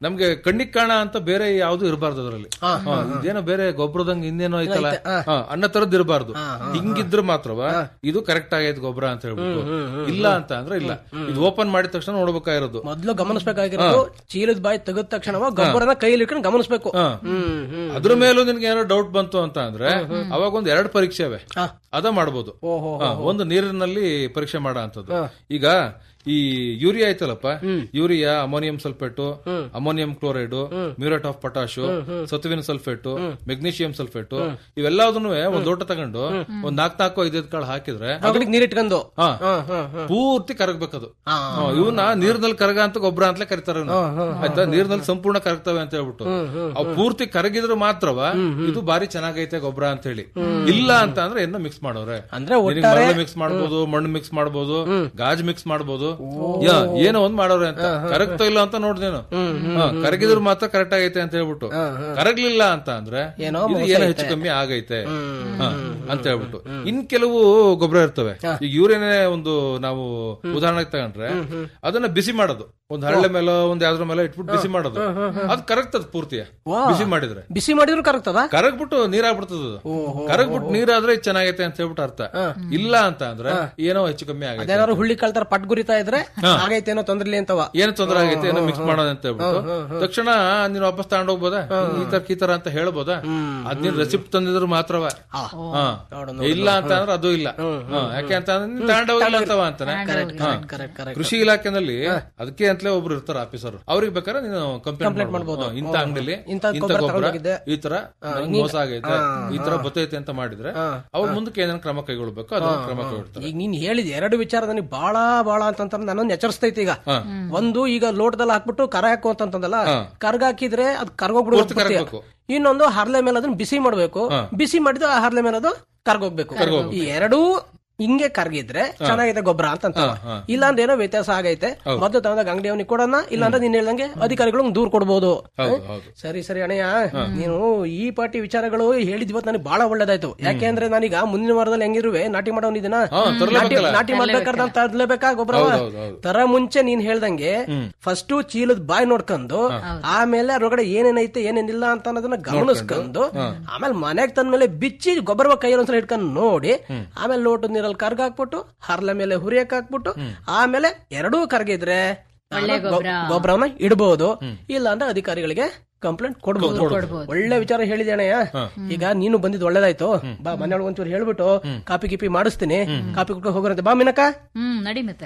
ನಮ್ಗೆ ಕಣ್ಣಿಗೆ ಕಾಣ ಅಂತ ಬೇರೆ ಯಾವ್ದು ಇರಬಾರ್ದು ಅದರಲ್ಲಿ ಇದೇನೋ ಬೇರೆ ಗೊಬ್ಬರದಂಗ ಇನ್ನೇನೋ ಐತಲ್ಲ ಹಾ, ಅನ್ನೋ ತರದ್ ಇರಬಾರ್ದು ಹಿಂಗಿದ್ರೆ ಮಾತ್ರವ ಇದು ಕರೆಕ್ಟ್ ಆಗೈತೆ ಗೊಬ್ಬರ ಅಂತ ಹೇಳ್ಬಿಟ್ಟು ಇಲ್ಲ ಅಂತ ಅಂದ್ರೆ ಇಲ್ಲ ಇದು ಓಪನ್ ಮಾಡಿದ ತಕ್ಷಣ ನೋಡ್ಬೇಕಾಗಿರೋದು ಮೊದ್ಲು ಗಮನಿಸಬೇಕಾಗಿರೋದು ಚೀಲದ ಬಾಯಿ ತೆಗೆದ ತಕ್ಷಣ ಗೊಬ್ಬರನ ಕೈಲಿ ಇಟ್ಕೊಂಡು ಗಮನಿಸಬೇಕು ಹಾ. ಹ್ಮ್ ಹ್ಮ್ ಅದ್ರ ಮೇಲೂ ನಿನ್ಗೆ ಏನೋ ಡೌಟ್ ಬಂತು ಅಂತ ಅಂದ್ರೆ ಅವಾಗ ಒಂದ್ ಎರಡು ಪರೀಕ್ಷೆ ಅವೆ ಅದ ಮಾಡ್ಬೋದು ಓಹೋ ಹಾ, ಒಂದು ನೀರಿನಲ್ಲಿ ಪರೀಕ್ಷೆ ಮಾಡೋ ಅಂತದ್ದು ಈಗ ಈ ಯೂರಿಯಾ ಐತಲ್ಲಪ್ಪ urea ammonium sulphate ammonium chloride muriate of potash ಸತುವಿನ ಸಲ್ಫೇಟು ಮೆಗ್ನೀಷಿಯಂ ಸಲ್ಫೇಟು ಇವೆಲ್ಲದನ್ನು ಒಂದ್ ಲೋಟ ತಗೊಂಡು ಒಂದ್ ನಾಲ್ಕು ನಾಲ್ಕು ಐದೈದು ಕಾಳು ಹಾಕಿದ್ರೆ ಅದ್ರಿಗೆ ನೀರಿಟ್ಕೊಂಡು ಹಾ ಹಾ ಹಾ ಹಾ ಪೂರ್ತಿ ಕರಗ್ಬೇಕದು ಹಾ, ಇವನ್ನ ನೀರ್ನಲ್ಲಿ ಕರಗ ಅಂತ ಗೊಬ್ಬರ ಅಂತಲೇ ಕರಿತಾರೆ ಇವ್ನ. ಆಯ್ತಾ ನೀರ್ನಲ್ಲಿ ಸಂಪೂರ್ಣ ಕರಗ್ತವೆ ಅಂತ ಹೇಳ್ಬಿಟ್ಟು ಅವು ಪೂರ್ತಿ ಕರಗಿದ್ರೆ ಮಾತ್ರವ ಇದು ಬಾರಿ ಚೆನ್ನಾಗೈತೆ ಗೊಬ್ಬರ ಅಂತ ಹೇಳಿ ಇಲ್ಲ ಅಂತ ಅಂದ್ರೆ ಏನೋ ಮಿಕ್ಸ್ ಮಾಡೋರೆ ಅಂದ್ರೆ ಮಿಕ್ಸ್ ಮಾಡ್ಬೋದು ಮಣ್ಣು ಮಿಕ್ಸ್ ಮಾಡ್ಬೋದು ಗಾಜ್ ಮಿಕ್ಸ್ ಮಾಡ್ಬೋದು ಯಾ, ಏನೋ ಒಂದ್ ಮಾಡೋರೆ ಅಂತ ಕರಗ್ತಾ ಇಲ್ಲ ಅಂತ ನೋಡ್ದೇನು ಹಾ, ಕರಗಿದ್ರೆ ಮಾತ್ರ ಕರೆಕ್ಟ್ ಆಗೈತೆ ಅಂತ ಹೇಳ್ಬಿಟ್ಟು ಕರಗ್ಲಿಲ್ಲ ಅಂತ ಅಂದ್ರೆ ಏನೋ ಇದು ಏನೋ ಹೆಚ್ಚು ಕಮ್ಮಿ ಆಗೈತೆ ಹಾ, ಅಂತ ಹೇಳ್ಬಿಟ್ಟು ಇನ್ ಕೆಲವು ಗೊಬ್ಬರ ಇರ್ತವೆ ಈಗ ಯೂರಿಯನೇ ಒಂದು ನಾವು ಉದಾಹರಣೆಗೆ ತಗೊಂಡ್ರೆ ಅದನ್ನ ಬಿಸಿ ಮಾಡೋದು ಒಂದ್ ಹಳ್ಳೆ ಮೇಲೆ ಒಂದ್ ಯಾವ್ದ್ರ ಮೇಲೆ ಇಟ್ಬಿಟ್ಟು ಬಿಸಿ ಮಾಡೋದು ಅದು ಕರಗ್ತದ ಪೂರ್ತಿ ಬಿಸಿ ಮಾಡಿದ್ರೆ ಬಿಸಿ ಮಾಡಿದ್ರು ಕರಗ್ತದ ಕರಗ್ಬಿಟ್ಟು ನೀರಾಗ್ಬಿಡ್ತದ ಅದು ಕರಗ್ಬಿಟ್ಟು ನೀರಾದ್ರೆ ಇದ್ ಚೆನ್ನಾಗೈತೆ ಅಂತ ಹೇಳ್ಬಿಟ್ಟು ಅರ್ಥ ಇಲ್ಲ ಅಂತ ಅಂದ್ರೆ ಏನೋ ಹೆಚ್ಚು ಕಮ್ಮಿ ಆಗೈತೆ ಅದೇನಾದ್ರು ಹುಳ್ಳಿ ಕಳ್ತಾರ ಪಟ್ ಗುರಿತಾ ಇದ್ರೆ ಆಗೈತೇನೋ ತೊಂದ್ರೆ ಅಂತವ ಏನು ತೊಂದರೆ ಆಗೈತೆ ಏನೋ ಮಿಕ್ಸ್ ಮಾಡೋದು ಅಂತ ಹೇಳ್ಬಿಟ್ಟು ತಕ್ಷಣ ನೀನು ವಾಪಸ್ ತಗೊಂಡೋಗ್ಬೋದಾ ಈ ತರ ಈ ತರ ಅಂತ ಹೇಳ್ಬೋದಾ ಅದ್ ನೀನ್ ರೆಸಿಪ್ಟ್ ತಂದಿದ್ರು ಮಾತ್ರವ ಹಾ. ಇಲ್ಲ ಅಂತ ಅಂದ್ರೆ ಅದು ಇಲ್ಲ ಹಾ, ಯಾಕೆ ಅಂತ ಅಂದ್ರೆ ನೀನ್ ತಗೊಂಡೋಗಿಲ್ಲ ಅಂತವ ಅಂತಾನೆ ಹಾ. ಕರೆಕ್ಟ್ ಕರೆಕ್ಟ್ ಕೃಷಿ ಇಲಾಖೆನಲ್ಲಿ ಅದಕ್ಕೆ ಅಂತಲೇ ಒಬ್ರು ಇರ್ತಾರೆ ಆಫೀಸರ್ ಅವ್ರಿಗೆ ಬೇಕಾದ್ರೆ ನೀನು ಕಂಪ್ಲೇಂಟ್ ಮಾಡ್ಬೋದು ಹಾ, ಇಂಥ ಅಂಗಡಿಲಿ ಇಂಥ ಇಂಥ ಗೊಬ್ಬರ ಗೊಬ್ಬರ ತಗೊಂಡೋಗಿದ್ದೆ. ಈ ತರ ನಂಗ್ ಮೋಸ ಆಗೈತೆ ಈ ತರ ಬತ್ತೈತೆ ಅಂತ ಮಾಡಿದ್ರೆ ಅವ್ರ ಮುಂದಕ್ಕೆ ಏನೇನು ಕ್ರಮ ಕೈಗೊಳ್ಬೇಕು ಅದನ್ನ ಕ್ರಮ ಕೈಗೊಳ್ತಾರೆ ಈಗ ನೀನ್ ಹೇಳಿದ ಎರಡು ವಿಚಾರ ನನಗೆ ಬಹಳ ಬಹಳ ಅಂತಂದ್ರೆ ನನ್ನನ್ನು ಎಚ್ಚರಿಸ್ತೈತಿ ಈಗ ಒಂದು ಈಗ ಲೋಟದಲ್ಲಿ ಹಾಕ್ಬಿಟ್ಟು ಕರ ಹಾಕು ಅಂತಂದಲ್ಲ ಕರ್ಗ ಹಾಕಿದ್ರೆ ಅದು ಪೂರ್ತಿ ಕರ್ಗೋಗ್ಬಿಡುತ್ತೆ ಕರಗ್ಬೇಕು. ಇನ್ನೊಂದು ಹರ್ಲೆ ಮೇಲೆ ಅದನ್ನ ಬಿಸಿ ಮಾಡ್ಬೇಕು ಬಿಸಿ ಮಾಡಿದ್ರೆ ಆ ಹರ್ಲೆ ಮೇಲೆ ಅದು ಕರ್ಗೋಗ್ಬೇಕು ಈ ಎರಡೂ ಹಿಂಗೆ ಕರ್ಗಿದ್ರೆ ಚೆನ್ನಾಗಿದೆ ಗೊಬ್ಬರ ಅಂತ ಇಲ್ಲ ಅಂದ್ರೆ ಏನೋ ವ್ಯತ್ಯಾಸ ಆಗೈತೆ ಮೊದಲು ತಗೊಂಡಾಗ ಅಂಗಡಿ ಅವನಿಗೆ ಕೊಡೋಣ ಇಲ್ಲ ಅಂದ್ರೆ ನೀನ್ ಹೇಳ್ದಂಗೆ ಅಧಿಕಾರಿಗಳು ದೂರ ಕೊಡ್ಬೋದು ಹೌದು ಹೌದು ಸರಿ ಸರಿ ಅಣ್ಣಯ್ಯ ನೀನು ಈ ಪಾರ್ಟಿ ವಿಚಾರಗಳು ಹೇಳಿದ್ ಇವತ್ತು ನನಗೆ ಬಹಳ ಒಳ್ಳೇದಾಯ್ತು ಯಾಕೆಂದ್ರೆ ನಾನೀಗ ಮುಂದಿನ ವಾರದಲ್ಲಿ ಹೆಂಗಿರುವೆ ನಾಟಿ ಮಾಡೋನಿದ್ದೀನ ಹಾ, ತರ್ಲೇಬೇಕಲ್ಲ. ನಾಟಿ ನಾಟಿ ಮಾಡ್ಬೇಕಾದ್ರೆ ನಾನು ತರ್ಲೇಬೇಕಾ ಗೊಬ್ಬರ ಹೌದು, ಹೌದು, ಹೌದು. ತರ ಮುಂಚೆ ನೀನ್ ಹೇಳ್ದಂಗೆ ಫಸ್ಟ್ ಚೀಲದ ಬಾಯ್ ನೋಡ್ಕೊಂಡು ಆಮೇಲೆ ಅದ್ರೊಳಗಡೆ ಏನೇನೈತೆ ಏನೇನಿಲ್ಲ ಅಂತ ಅನ್ನೋದನ್ನ ಗಮನಿಸ್ಕೊಂಡು ಆಮೇಲೆ ಮನೆಗ್ ತಂದ್ಮೇಲೆ ಬಿಚ್ಚಿ ಗೊಬ್ಬರ ಕೈಯಲ್ಲಿ ಒಂದ್ಸಲ ಇಟ್ಕೊಂಡು ನೋಡಿ ಆಮೇಲೆ ಲೋಟದ ನೀರಲ್ಲಿ ಕರ್ಗ ಹಾಕ್ಬಿಟ್ಟು ಹರ್ಲೆ ಮೇಲೆ ಹುರಿಯಕ್ ಹಾಕ್ಬಿಟ್ಟು ಆಮೇಲೆ ಎರಡೂ ಕರ್ಗಿದ್ರೆ ಒಳ್ಳೆ ಗೊ- ಗೊಬ್ರ. ಗೊಬ್ಬರವನ್ನ ಇಡಬಹುದು ಇಲ್ಲ ಅಂದ್ರೆ ಅಧಿಕಾರಿಗಳಿಗೆ ಕಂಪ್ಲೇಂಟ್ ಕೊಡ್ಬೋದು ಒಳ್ಳೆ ವಿಚಾರ ಹೇಳಿದೆ ಅಣ್ಣಯ್ಯ ಈಗ ನೀನು ಬಂದಿದ್ದು ಒಳ್ಳೇದಾಯ್ತು ಬಾ ಮನೆಯೊಳಗೆ ಒಂಚೂರು ಹೇಳ್ಬಿಟ್ಟು ಕಾಪಿ ಗಿಪಿ ಮಾಡಿಸ್ತೀನಿ ಕಾಪಿ ಕುಟ್ಕೊಂಡು ಹೋಗೋರಂತೆ ಬಾ ಮಿನಕ ಹ್ಮ್ ನಡಿ ಮತ್ತೆ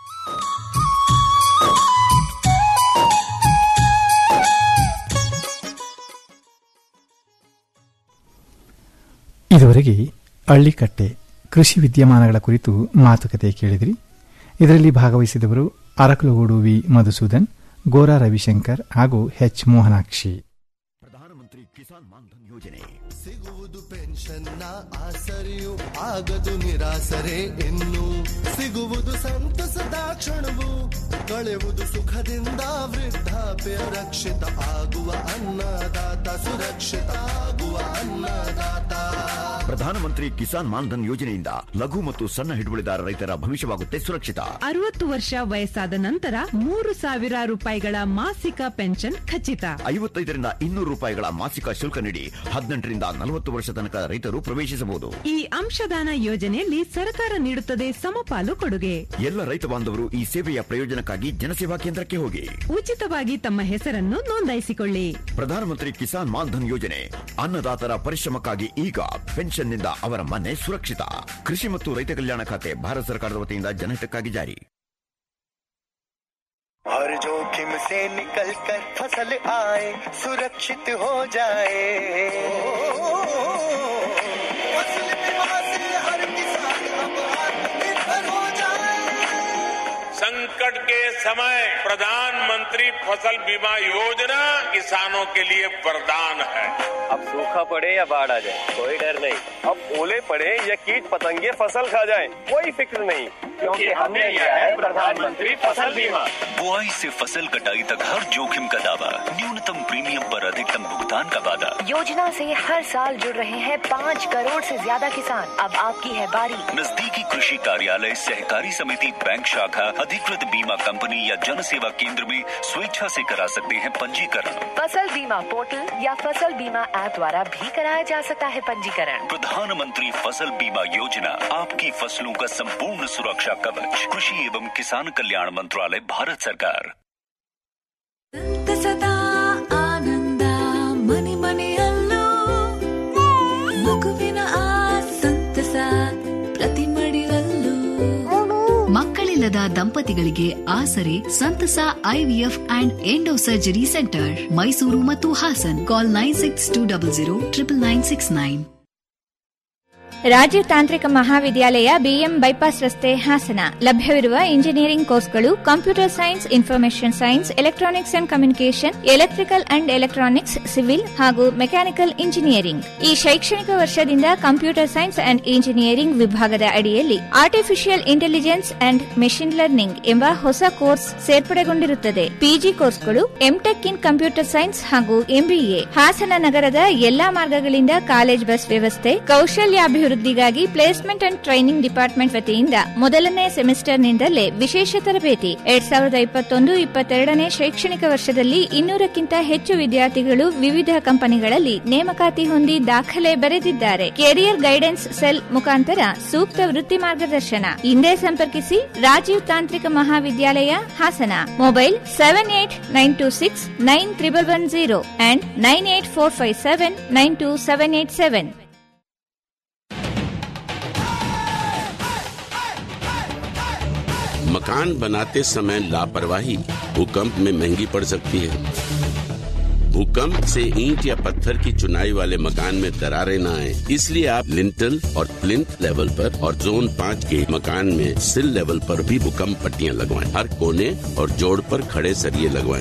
ಇದುವರೆಗೆ ಹಳ್ಳಿಕಟ್ಟೆ ಕೃಷಿ ವಿದ್ಯಮಾನಗಳ ಕುರಿತು ಮಾತುಕತೆ ಕೇಳಿದ್ರಿ ಇದರಲ್ಲಿ ಭಾಗವಹಿಸಿದವರು ಅರಕಲಗೂಡು ವಿ ಮಧುಸೂದನ್ ಗೋರಾ ರವಿಶಂಕರ್ ಹಾಗೂ ಎಚ್ ಮೋಹನಾಕ್ಷಿ ಪ್ರಧಾನಮಂತ್ರಿ ಕಿಸಾನ್ ಮಾನ್ಧನ್ ಯೋಜನೆ ಸಿಗುವುದು ಪೆನ್ಷನ್ನ ಆಸರೆಯು ಆಗದು ನಿರಾಸರೆ ಇನ್ನು ಸಿಗುವುದು ಸಂತಸದ ಕ್ಷಣವು ಕಳೆಯುವುದು ಸುಖದಿಂದ ವೃದ್ಧಾಪ್ಯ ರಕ್ಷಿತ ಆಗುವ ಅನ್ನದಾತ ಸುರಕ್ಷಿತ ಆಗುವ ಅನ್ನದಾತ ಪ್ರಧಾನಮಂತ್ರಿ ಕಿಸಾನ್ ಮಾನ್ಧನ್ ಯೋಜನೆಯಿಂದ ಲಘು ಮತ್ತು ಸಣ್ಣ ಹಿಡುವಳಿದಾರ ರೈತರ ಭವಿಷ್ಯವಾಗುತ್ತೆ ಸುರಕ್ಷಿತ ಅರವತ್ತು ವರ್ಷ ವಯಸ್ಸಾದ ನಂತರ ಮೂರು ಸಾವಿರ ರೂಪಾಯಿಗಳ ಮಾಸಿಕ ಪೆನ್ಷನ್ ಖಚಿತ ಐವತ್ತೈದರಿಂದ ಇನ್ನೂರು ರೂಪಾಯಿಗಳ ಮಾಸಿಕ ಶುಲ್ಕ ನೀಡಿ ಹದಿನೆಂಟರಿಂದ ನಲವತ್ತು ವರ್ಷ ತನಕ ರೈತರು ಪ್ರವೇಶಿಸಬಹುದು ಈ ಅಂಶದಾನ ಯೋಜನೆಯಲ್ಲಿ ಸರ್ಕಾರ ನೀಡುತ್ತದೆ ಸಮಪಾಲು ಕೊಡುಗೆ ಎಲ್ಲ ರೈತ ಬಾಂಧವರು ಈ ಸೇವೆಯ ಪ್ರಯೋಜನಕ್ಕಾಗಿ ಜನಸೇವಾ ಕೇಂದ್ರಕ್ಕೆ ಹೋಗಿ ಉಚಿತವಾಗಿ ತಮ್ಮ ಹೆಸರನ್ನು ನೋಂದಾಯಿಸಿಕೊಳ್ಳಿ ಪ್ರಧಾನಮಂತ್ರಿ ಕಿಸಾನ್ ಮಾನ್ಧನ್ ಯೋಜನೆ ಅನ್ನದಾತರ ಪರಿಶ್ರಮಕ್ಕಾಗಿ ಈಗ ಪೆನ್ಷನ್ನಿಂದ ಅವರ ಮನೆ ಸುರಕ್ಷಿತ ಕೃಷಿ ಮತ್ತು ರೈತ ಕಲ್ಯಾಣ ಖಾತೆ ಭಾರತ ಸರ್ಕಾರದ ವತಿಯಿಂದ ಜನಹಿತಕ್ಕಾಗಿ ಜಾರಿ हर जोखिम से निकल कर फसल आए सुरक्षित हो जाए फसल बीमा से हर किसान अब आत्मनिर्भर हो जाए संकट के समय प्रधानमंत्री फसल बीमा योजना किसानों के लिए वरदान है अब सूखा पड़े या बाढ़ आ जाए कोई डर नहीं अब ओले पड़े या कीट पतंगे फसल खा जाए कोई फिक्र नहीं क्योंकि हमने लिया है प्रधानमंत्री फसल बीमा बुआई से फसल कटाई तक हर जोखिम का दावा न्यूनतम प्रीमियम पर अधिकतम भुगतान का वादा योजना से हर साल जुड़ रहे हैं पाँच करोड़ से ज्यादा किसान अब आपकी है बारी नजदीकी कृषि कार्यालय सहकारी समिति बैंक शाखा अधिकृत बीमा कंपनी या जन सेवा केंद्र में स्वेच्छा से करा सकते हैं पंजीकरण फसल बीमा पोर्टल या फसल बीमा ऐप द्वारा भी कराया जा सकता है पंजीकरण प्रधानमंत्री फसल बीमा योजना आपकी फसलों का संपूर्ण सुरक्षा कवच कृषि एवं किसान कल्याण मंत्रालय भारत सरकार ಸದಾ ಆನಂದ ಮನೆ ಮನೆಯಲ್ಲೂ ಮಗುವಿನ ಆ ಸಂತಸ ಪ್ರತಿ ಮಡಿಲಲ್ಲೂ ಮಕ್ಕಳಿಲ್ಲದ ದಂಪತಿಗಳಿಗೆ ಆಸರೆ ಸಂತಸ IVF and endo surgery centre Mysuru ಮತ್ತು Hassan call nine six two double zero triple nine six nine Rajiv ತಾಂತ್ರಿಕ ಮಹಾವಿದ್ಯಾಲಯ ಬಿಎಂ ಬೈಪಾಸ್ ರಸ್ತೆ ಹಾಸನ ಲಭ್ಯವಿರುವ ಇಂಜಿನಿಯರಿಂಗ್ ಕೋರ್ಸ್ಗಳು computer science information science electronics and communication electrical and electronics civil ಹಾಗೂ ಮೆಕ್ಯಾನಿಕಲ್ ಇಂಜಿನಿಯರಿಂಗ್ ಈ ಶೈಕ್ಷಣಿಕ ವರ್ಷದಿಂದ ಕಂಪ್ಯೂಟರ್ ಸೈನ್ಸ್ ಅಂಡ್ ಇಂಜಿನಿಯರಿಂಗ್ ವಿಭಾಗದ ಅಡಿಯಲ್ಲಿ artificial intelligence and machine learning ಎಂಬ ಹೊಸ ಕೋರ್ಸ್ ಸೇರ್ಪಡೆಗೊಂಡಿರುತ್ತದೆ ಪಿಜಿ ಕೋರ್ಸ್ಗಳು ಎಂಟೆಕ್ ಇನ್ ಕಂಪ್ಯೂಟರ್ ಸೈನ್ಸ್ ಹಾಗೂ ಎಂಬಿಎ ಹಾಸನ ನಗರದ ಎಲ್ಲಾ ಮಾರ್ಗಗಳಿಂದ ಕಾಲೇಜ್ ಬಸ್ ವ್ಯವಸ್ಥೆ ಕೌಶಲ್ಯಾಭಿವೃದ್ಧಿಗಾಗಿ ಪ್ಲೇಸ್ಮೆಂಟ್ ಅಂಡ್ ಟ್ರೈನಿಂಗ್ ಡಿಪಾರ್ಟ್ಮೆಂಟ್ ವತಿಯಿಂದ ಮೊದಲನೇ ಸೆಮಿಸ್ಟರ್ನಿಂದಲೇ ವಿಶೇಷ ತರಬೇತಿ ಎರಡ್ ಸಾವಿರದ ಇಪ್ಪತ್ತೊಂದು ಇಪ್ಪತ್ತೆರಡನೇ ಶೈಕ್ಷಣಿಕ ವರ್ಷದಲ್ಲಿ ಇನ್ನೂರಕ್ಕಿಂತ ಹೆಚ್ಚು ವಿದ್ಯಾರ್ಥಿಗಳು ವಿವಿಧ ಕಂಪನಿಗಳಲ್ಲಿ ನೇಮಕಾತಿ ಹೊಂದಿ ದಾಖಲೆ ಬರೆದಿದ್ದಾರೆ ಕೆರಿಯರ್ ಗೈಡೆನ್ಸ್ ಸೆಲ್ ಮುಖಾಂತರ ಸೂಕ್ತ ವೃತ್ತಿ ಮಾರ್ಗದರ್ಶನ ಹಿಂದೆ ಸಂಪರ್ಕಿಸಿ ರಾಜೀವ್ ತಾಂತ್ರಿಕ ಮಹಾವಿದ್ಯಾಲಯ Hassan mobile seven eight nine two six nine triple one zero and nine eight four five seven nine two seven eight seven मकान बनाते समय लापरवाही भूकंप में महंगी पड़ सकती है भूकंप से ईंट या पत्थर की चुनाई वाले मकान में दरारें न आए इसलिए आप लिंटल और प्लिंथ लेवल पर और जोन पाँच के मकान में सिल लेवल पर भी भूकंप पट्टियां लगवाएं हर कोने और जोड़ पर खड़े सरिये लगवाएं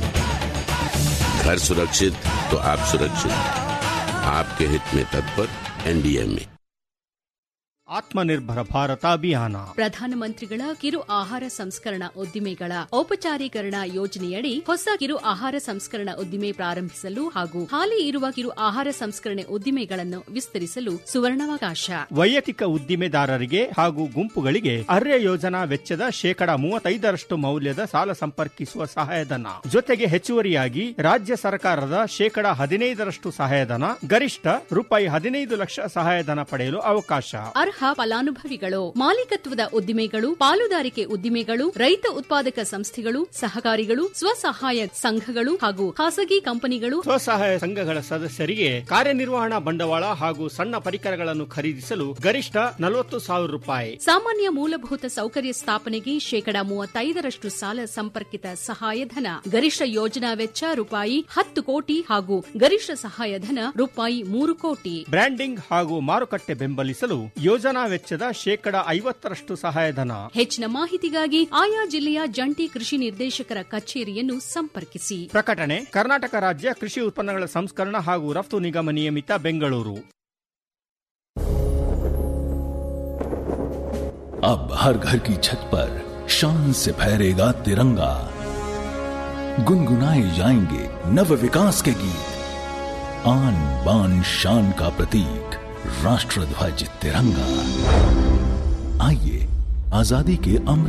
घर सुरक्षित तो आप सुरक्षित आपके हित में तत्पर एनडीए में ಆತ್ಮನಿರ್ಭರ ಭಾರತ ಅಭಿಯಾನ ಪ್ರಧಾನಮಂತ್ರಿಗಳ ಕಿರು ಆಹಾರ ಸಂಸ್ಕರಣಾ ಉದ್ದಿಮೆಗಳ ಔಪಚಾರೀಕರಣ ಯೋಜನೆಯಡಿ ಹೊಸ ಕಿರು ಆಹಾರ ಸಂಸ್ಕರಣಾ ಉದ್ದಿಮೆ ಪ್ರಾರಂಭಿಸಲು ಹಾಗೂ ಹಾಲಿ ಇರುವ ಕಿರು ಆಹಾರ ಸಂಸ್ಕರಣೆ ಉದ್ದಿಮೆಗಳನ್ನು ವಿಸ್ತರಿಸಲು ಸುವರ್ಣಾವಕಾಶ ವೈಯಕ್ತಿಕ ಉದ್ದಿಮೆದಾರರಿಗೆ ಹಾಗೂ ಗುಂಪುಗಳಿಗೆ ಅರ್ಯ ಯೋಜನಾ ವೆಚ್ಚದ ಶೇಕಡ ಮೂವತ್ತೈದರಷ್ಟು ಮೌಲ್ಯದ ಸಾಲ ಸಂಪರ್ಕಿಸುವ ಸಹಾಯಧನ ಜೊತೆಗೆ ಹೆಚ್ಚುವರಿಯಾಗಿ ರಾಜ್ಯ ಸರ್ಕಾರದ ಶೇಕಡ ಹದಿನೈದರಷ್ಟು ಸಹಾಯಧನ ಗರಿಷ್ಠ ರೂಪಾಯಿ ಹದಿನೈದು ಲಕ್ಷ ಸಹಾಯಧನ ಪಡೆಯಲು ಅವಕಾಶ ಅರ್ಹ ಫಲಾನುಭವಿಗಳು ಮಾಲೀಕತ್ವದ ಉದ್ದಿಮೆಗಳು ಪಾಲುದಾರಿಕೆ ಉದ್ದಿಮೆಗಳು ರೈತ ಉತ್ಪಾದಕ ಸಂಸ್ಥೆಗಳು ಸಹಕಾರಿಗಳು ಸ್ವಸಹಾಯ ಸಂಘಗಳು ಹಾಗೂ ಖಾಸಗಿ ಕಂಪನಿಗಳು ಸ್ವಸಹಾಯ ಸಂಘಗಳ ಸದಸ್ಯರಿಗೆ ಕಾರ್ಯನಿರ್ವಹಣಾ ಬಂಡವಾಳ ಹಾಗೂ ಸಣ್ಣ ಪರಿಕರಗಳನ್ನು ಖರೀದಿಸಲು ಗರಿಷ್ಠ ನಲವತ್ತು ಸಾವಿರ ರೂಪಾಯಿ ಸಾಮಾನ್ಯ ಮೂಲಭೂತ ಸೌಕರ್ಯ ಸ್ಥಾಪನೆಗೆ ಶೇಕಡ ಮೂವತ್ತೈದರಷ್ಟು ಸಾಲ ಸಂಪರ್ಕಿತ ಸಹಾಯಧನ ಗರಿಷ್ಠ ಯೋಜನಾ ವೆಚ್ಚ ರೂಪಾಯಿ ಹತ್ತು ಕೋಟಿ ಹಾಗೂ ಗರಿಷ್ಠ ಸಹಾಯಧನ ರೂಪಾಯಿ ಮೂರು ಕೋಟಿ ಬ್ರ್ಯಾಂಡಿಂಗ್ ಹಾಗೂ ಮಾರುಕಟ್ಟೆ ಬೆಂಬಲಿಸಲು ಯೋಜನಾ ವೆಚ್ಚದ ಶೇಕಡ ಐವತ್ತರಷ್ಟು ಸಹಾಯಧನ ಹೆಚ್ಚಿನ ಮಾಹಿತಿಗಾಗಿ ಆಯಾ ಜಿಲ್ಲೆಯ ಜಂಟಿ ಕೃಷಿ ನಿರ್ದೇಶಕರ ಕಚೇರಿಯನ್ನು ಸಂಪರ್ಕಿಸಿ ಪ್ರಕಟಣೆ ಕರ್ನಾಟಕ ರಾಜ್ಯ ಕೃಷಿ ಉತ್ಪನ್ನಗಳ ಸಂಸ್ಕರಣ ಹಾಗೂ ರಫ್ತು ನಿಗಮ ನಿಯಮಿತ ಬೆಂಗಳೂರು अब हर घर की छत पर शान से फहरेगा तिरंगा गुनगुनाए जाएंगे नव विकास के गीत आन बान शान का प्रतीक राष्ट्र ध्वज तिरंगा आइए आजादी के अमृत